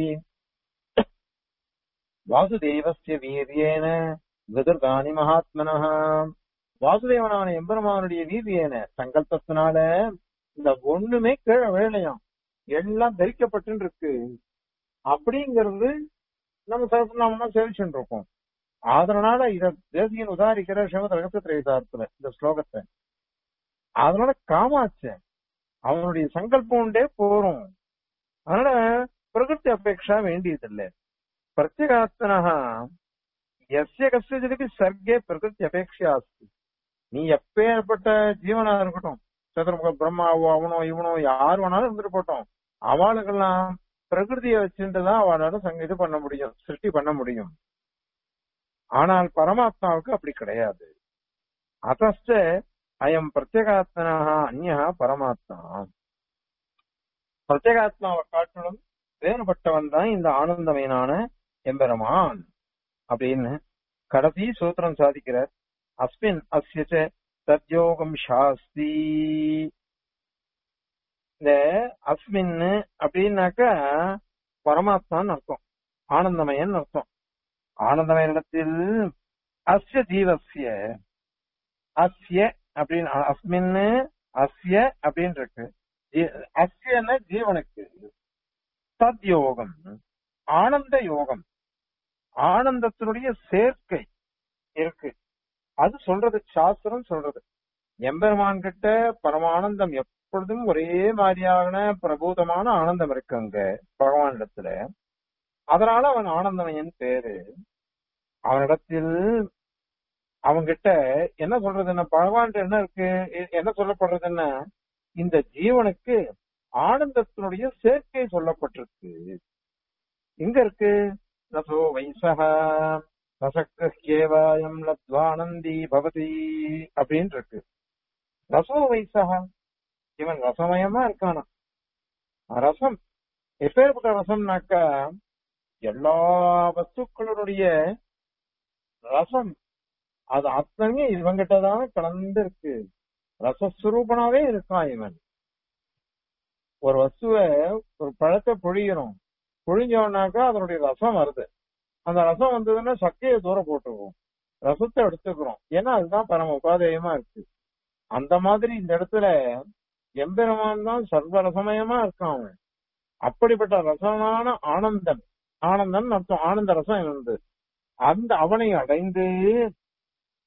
வாசுதேவஸ்ய வீரியேன விதுர்கானி மகாத்மனஹ வாசுதேவனான எம்பெருமானுடைய வீரியேன சங்கல்பத்தினால இந்த ஒண்ணுமே கீழே வேலையாம் எல்லாம் தரிக்கப்பட்டு இருக்கு அப்படிங்கிறது நம்ம சகசிரநாமம் சேவிச்சுட்டு இருக்கோம் அதனால இத தேசியன் உதாரிக்கிற சிவத ரகசிய திரைசாரத்துல இந்த ஸ்லோகத்தை அதனால காமாச்ச அவனுடைய சங்கல்பம் உண்டே போறோம் அதனால பிரகிருதி அபேட்சா வேண்டியதில்லை பிரத்யேகாத்தனா எஸ்ய கசிதிபி சர்க்கே பிரகிருதி அபேட்சா அஸ்தி நீ எப்பேற்பட்ட ஜீவனா இருக்கட்டும் சதுர்முக பிரம்மாவோ அவனோ இவனோ யார் வேணாலும் இருந்துட்டு போட்டோம் அவளுக்கெல்லாம் பிரகிருதியை வச்சுட்டுதான் அவளால சங்க இது பண்ண முடியும் சிருஷ்டி பண்ண முடியும் ஆனால் பரமாத்மாவுக்கு அப்படி கிடையாது அத்தஸ்ட அயம் பிரத்யேகாத்மனா அந்நியா பரமாத்மா பிரத்யேகாத்மாவை காட்டிலும் வேறுபட்டவன் தான் இந்த ஆனந்தமயனான எம்பெருமான் அப்படின்னு கடைசி சூத்திரம் சாதிக்கிறார் அஸ்மின் அஸ்ய தத்யோகம் சாஸ்தி இந்த அஸ்மின் அப்படின்னாக்கா பரமாத்மான்னு அர்த்தம் ஆனந்தமயன் அர்த்தம் ஆனந்தமயனிடத்தில் அஸ்ய ஜீவசிய அஸ்ய அப்படின்னு அஸ்மின் அஸ்ய அப்படின்னு இருக்கு அஸ்யன ஜீவனுக்கு தத் யோகம் ஆனந்த யோகம் ஆனந்தத்தினுடைய சேர்க்கை இருக்கு அது சொல்றது சாஸ்திரம் சொல்றது எம்பெருமான் கிட்ட பரமானந்தம் எப்பொழுதும் ஒரே மாதிரியான பிரபூதமான ஆனந்தம் இருக்கு அங்க பகவானிடத்துல அதனால அவன் ஆனந்தமயன் பேரு அவனிடத்தில் அவங்கிட்ட என்ன சொல்றதுன்னா பகவான் என்ன இருக்கு என்ன சொல்லப்படுறதுன்னா இந்த ஜீவனுக்கு ஆனந்தத்தினுடைய சேர்க்கை சொல்லப்பட்டிருக்கு எங்க இருக்கு ரசோ வைசக ரசக்கேவாயம் லத்வானந்தி பவதி அப்படின்னு இருக்கு ரசோ வைசக இவன் ரசமயமா இருக்கானா ரசம் எப்பேற்பட்ட ரசம்னாக்கா எல்லா வஸ்துக்களுடைய ரசம் அது அத்தனையும் இவங்கிட்டதான் கலந்து இருக்கு ரசஸ்வரூபனாவே இருக்கான் இவன் ஒரு வஸ்துவ ஒரு பழத்தை பொழிகிறோம் பொழிஞ்சோம்னாக்கா அதனுடைய ரசம் வருது அந்த ரசம் வந்ததுன்னா சக்கையை தூர போட்டுருவோம் ரசத்தை எடுத்துக்கிறோம் ஏன்னா அதுதான் பரம உபாதேயமா இருக்கு அந்த மாதிரி இந்த இடத்துல எம்பெருமான் தான் சர்வரசமயமா இருக்கான் அவன் அப்படிப்பட்ட ரசமான ஆனந்தம் ஆனந்தம் அர்த்தம் ஆனந்த ரசம் இருந்து அந்த அவனை அடைந்து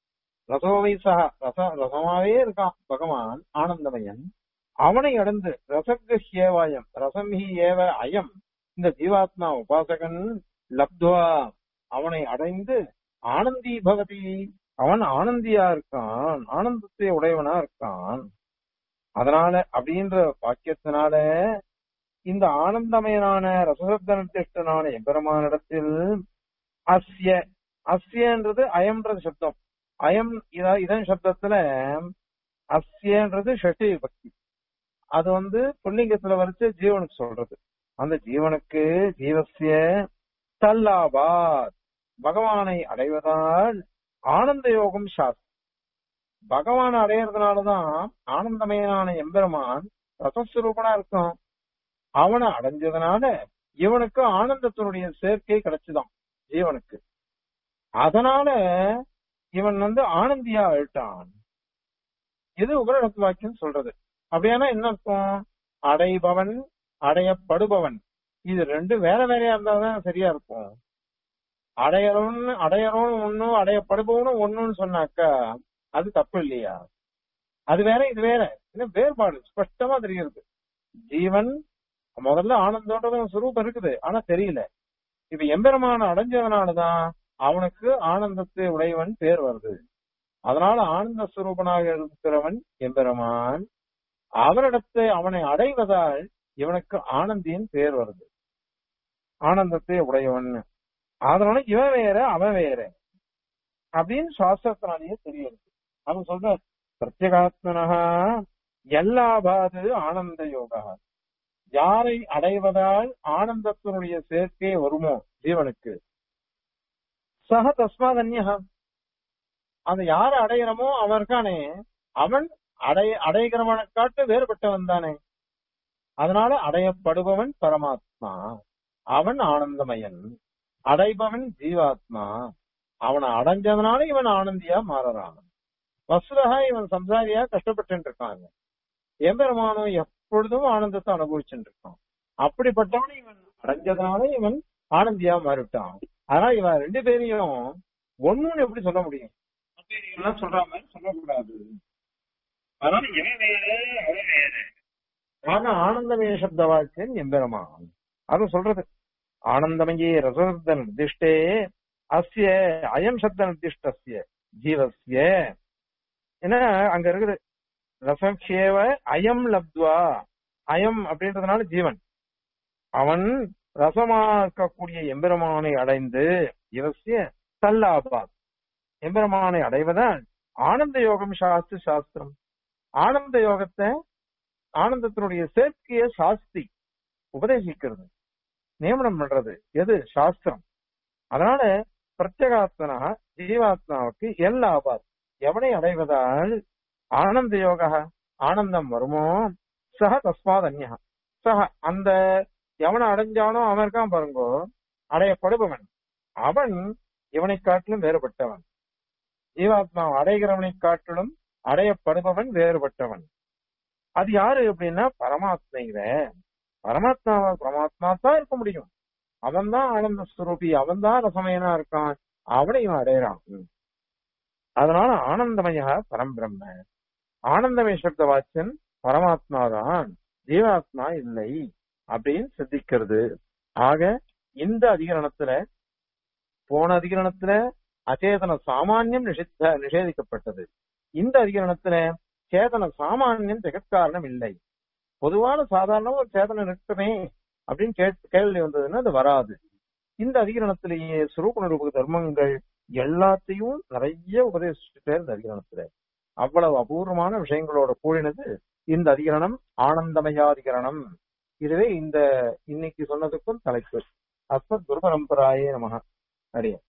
ரசோவைசா ரச ரசமாவே இருக்கான் பகவான் ஆனந்தமயன் அவனை அடைந்து ரசகேவாயம் ரசம் ஹி ஏவ அயம் இந்த ஜீவாத்மா உபாசகன் லப்துவா அவனை அடைந்து ஆனந்தி பவதி அவன் ஆனந்தியா இருக்கான் ஆனந்தத்தை உடையவனா இருக்கான் அதனால அப்படின்ற வாக்கியத்தினால இந்த ஆனந்தமயனான ரசசப்தனிஷ்டனான எம்பெருமானிடத்தில் அஸ்ய அஸ்யன்றது அயம்ன்றது சப்தம் அயம் இதா இதன் சப்தத்துல அஸ்யன்றது ஷஷ்டி பக்தி அது வந்து புல்லிங்கத்துல வரைச்சு ஜீவனுக்கு சொல்றது அந்த ஜீவனுக்கு ஜீவசிய தல்லாபாத் பகவானை அடைவதால் ஆனந்த யோகம் சாஸ்திரம் பகவானை அடையறதுனாலதான் ஆனந்தமயனான எம்பெருமான் ரசஸ்வரூபனா இருக்கும் அவனை அடைஞ்சதுனால இவனுக்கு ஆனந்தத்தினுடைய சேர்க்கை கிடைச்சுதான் ஜீவனுக்கு அதனால இவன் வந்து ஆனந்தியா ஆயிட்டான் இது உபரிடத்து வாக்கியம் சொல்றது அப்படியானா என்ன அர்த்தம் அடைபவன் அடையப்படுபவன் இது ரெண்டு வேற வேறையா இருந்தாதான் சரியா இருக்கும் அடையறவன் அடையறவன் ஒண்ணு அடையப்படுபவனும் ஒண்ணுன்னு சொன்னாக்கா அது தப்பு இல்லையா அது வேற இது வேற இன்னும் வேறுபாடு ஸ்பஷ்டமா தெரிகிறது ஜீவன் முதல்ல ஆனந்தோட சுரூபம் இருக்குது ஆனா தெரியல இப்ப எம்பெருமான அடைஞ்சதுனாலதான் அவனுக்கு ஆனந்தத்தை உடையவன் பேர் வருது அதனால ஆனந்த சுரூபனாக இருக்கிறவன் எம்பெருமான் அவரிடத்தை அவனை அடைவதால் இவனுக்கு ஆனந்தியின் பேர் வருது ஆனந்தத்தை உடையவன் அதனால இவன் வேற அவன் வேற அப்படின்னு சாஸ்திரத்தினாலேயே தெரியுது அவன் சொல்ற பிரத்யேகாத்மனகா எல்லாபாது ஆனந்த யோகா யாரை அடைவதால் ஆனந்தத்தினுடைய சேர்க்கை வருமோ ஜீவனுக்கு சக தஸ்மாத் அந்நியா அந்த யாரை அடையிறமோ அவன் இருக்கானே அவன் அடைய அடைகிறவனை காட்டு வேறுபட்டவன் தானே அதனால அடையப்படுபவன் பரமாத்மா அவன் ஆனந்தமயன் அடைபவன் ஜீவாத்மா அவனை அடைஞ்சதுனால இவன் ஆனந்தியா மாறுறான் வசுரகா இவன் சம்சாரியா கஷ்டப்பட்டு இருக்காங்க எம்பெருமானும் எப்பொழுதும் ஆனந்தத்தை அனுபவிச்சுட்டு இருக்கான் அப்படிப்பட்டவன் இவன் அடைஞ்சதுனால இவன் ஆனந்தியா மாறிவிட்டான் அதனால இவன் ரெண்டு பேரையும் ஒண்ணுன்னு எப்படி சொல்ல முடியும் எல்லாம் சொல்ற மாதிரி சொல்லக்கூடாது அதனால இவன் வேற அவன் வேற ஆனா ஆனந்தமய சப்த வாக்கியம் எம்பெருமான் அது சொல்றது ஆனந்தமயே ரசசப்த நிர்திஷ்டே அஸ்ய அயம் சப்த நிர்திஷ்டஸ்ய ஜீவஸ்ய ஏன்னா அங்க இருக்குது ரசக்ஷேவ அயம் லப்துவா அயம் அப்படின்றதுனால ஜீவன் அவன் ரசமா இருக்கக்கூடிய எம்பெருமானை அடைந்து இவசிய தல்லாபாத் எம்பெருமானை அடைவதால் ஆனந்த யோகம் சாஸ்து சாஸ்திரம் ஆனந்த யோகத்தை ஆனந்தத்தினுடைய சேர்க்கைய சாஸ்தி உபதேசிக்கிறது நியமனம் பண்றது எது சாஸ்திரம் அதனால பிரத்யேகாத்மனா ஜீவாத்மாவுக்கு எல்லாபாத் எவனை அடைவதால் ஆனந்த யோக ஆனந்தம் வருமோ சக தஸ்மாத் அந்யா சக அந்த எவனை அடைஞ்சானோ அவன் இருக்கான் பாருங்கோ அடையப்படுபவன் அவன் இவனை காட்டிலும் வேறுபட்டவன் ஜீவாத்மா அடைகிறவனை காட்டிலும் அடையப்படுபவன் வேறுபட்டவன் அது யாரு அப்படின்னா பரமாத்மைங்கிற பரமாத்மா பரமாத்மா தான் இருக்க முடியும் அவன் தான் ஆனந்த ஸ்வரூபி அவன் தான் ரசமயனா இருக்கான் அவனை இவன் அடையறான் அதனால ஆனந்தமய பரம்பிரம்ம ஆனந்தமய சப்த வாச்சன் பரமாத்மா தான் ஜீவாத்மா இல்லை அப்படின்னு சித்திக்கிறது ஆக இந்த அதிகரணத்துல போன அதிகரணத்துல அச்சேதன சாமானியம் நிஷித்த நிஷேதிக்கப்பட்டது இந்த அதிகரணத்துல சேதன சாமானியம் ஜெகத்காரணம் இல்லை பொதுவான சாதாரண ஒரு சேதனம் இருக்குமே அப்படின்னு கேள்வி வந்ததுன்னா அது வராது இந்த அதிகரணத்திலேயே சுரூப நிரூபக தர்மங்கள் எல்லாத்தையும் நிறைய உபதேசிச்சுட்டே இந்த அதிகரணத்துல அவ்வளவு அபூர்வமான விஷயங்களோட கூடினது இந்த அதிகரணம் ஆனந்தமயாதிகரணம் இதுவே இந்த இன்னைக்கு சொன்னதுக்கும் தலைப்பு அஸ்மத் குரு பரம்பராயே நமக அடியே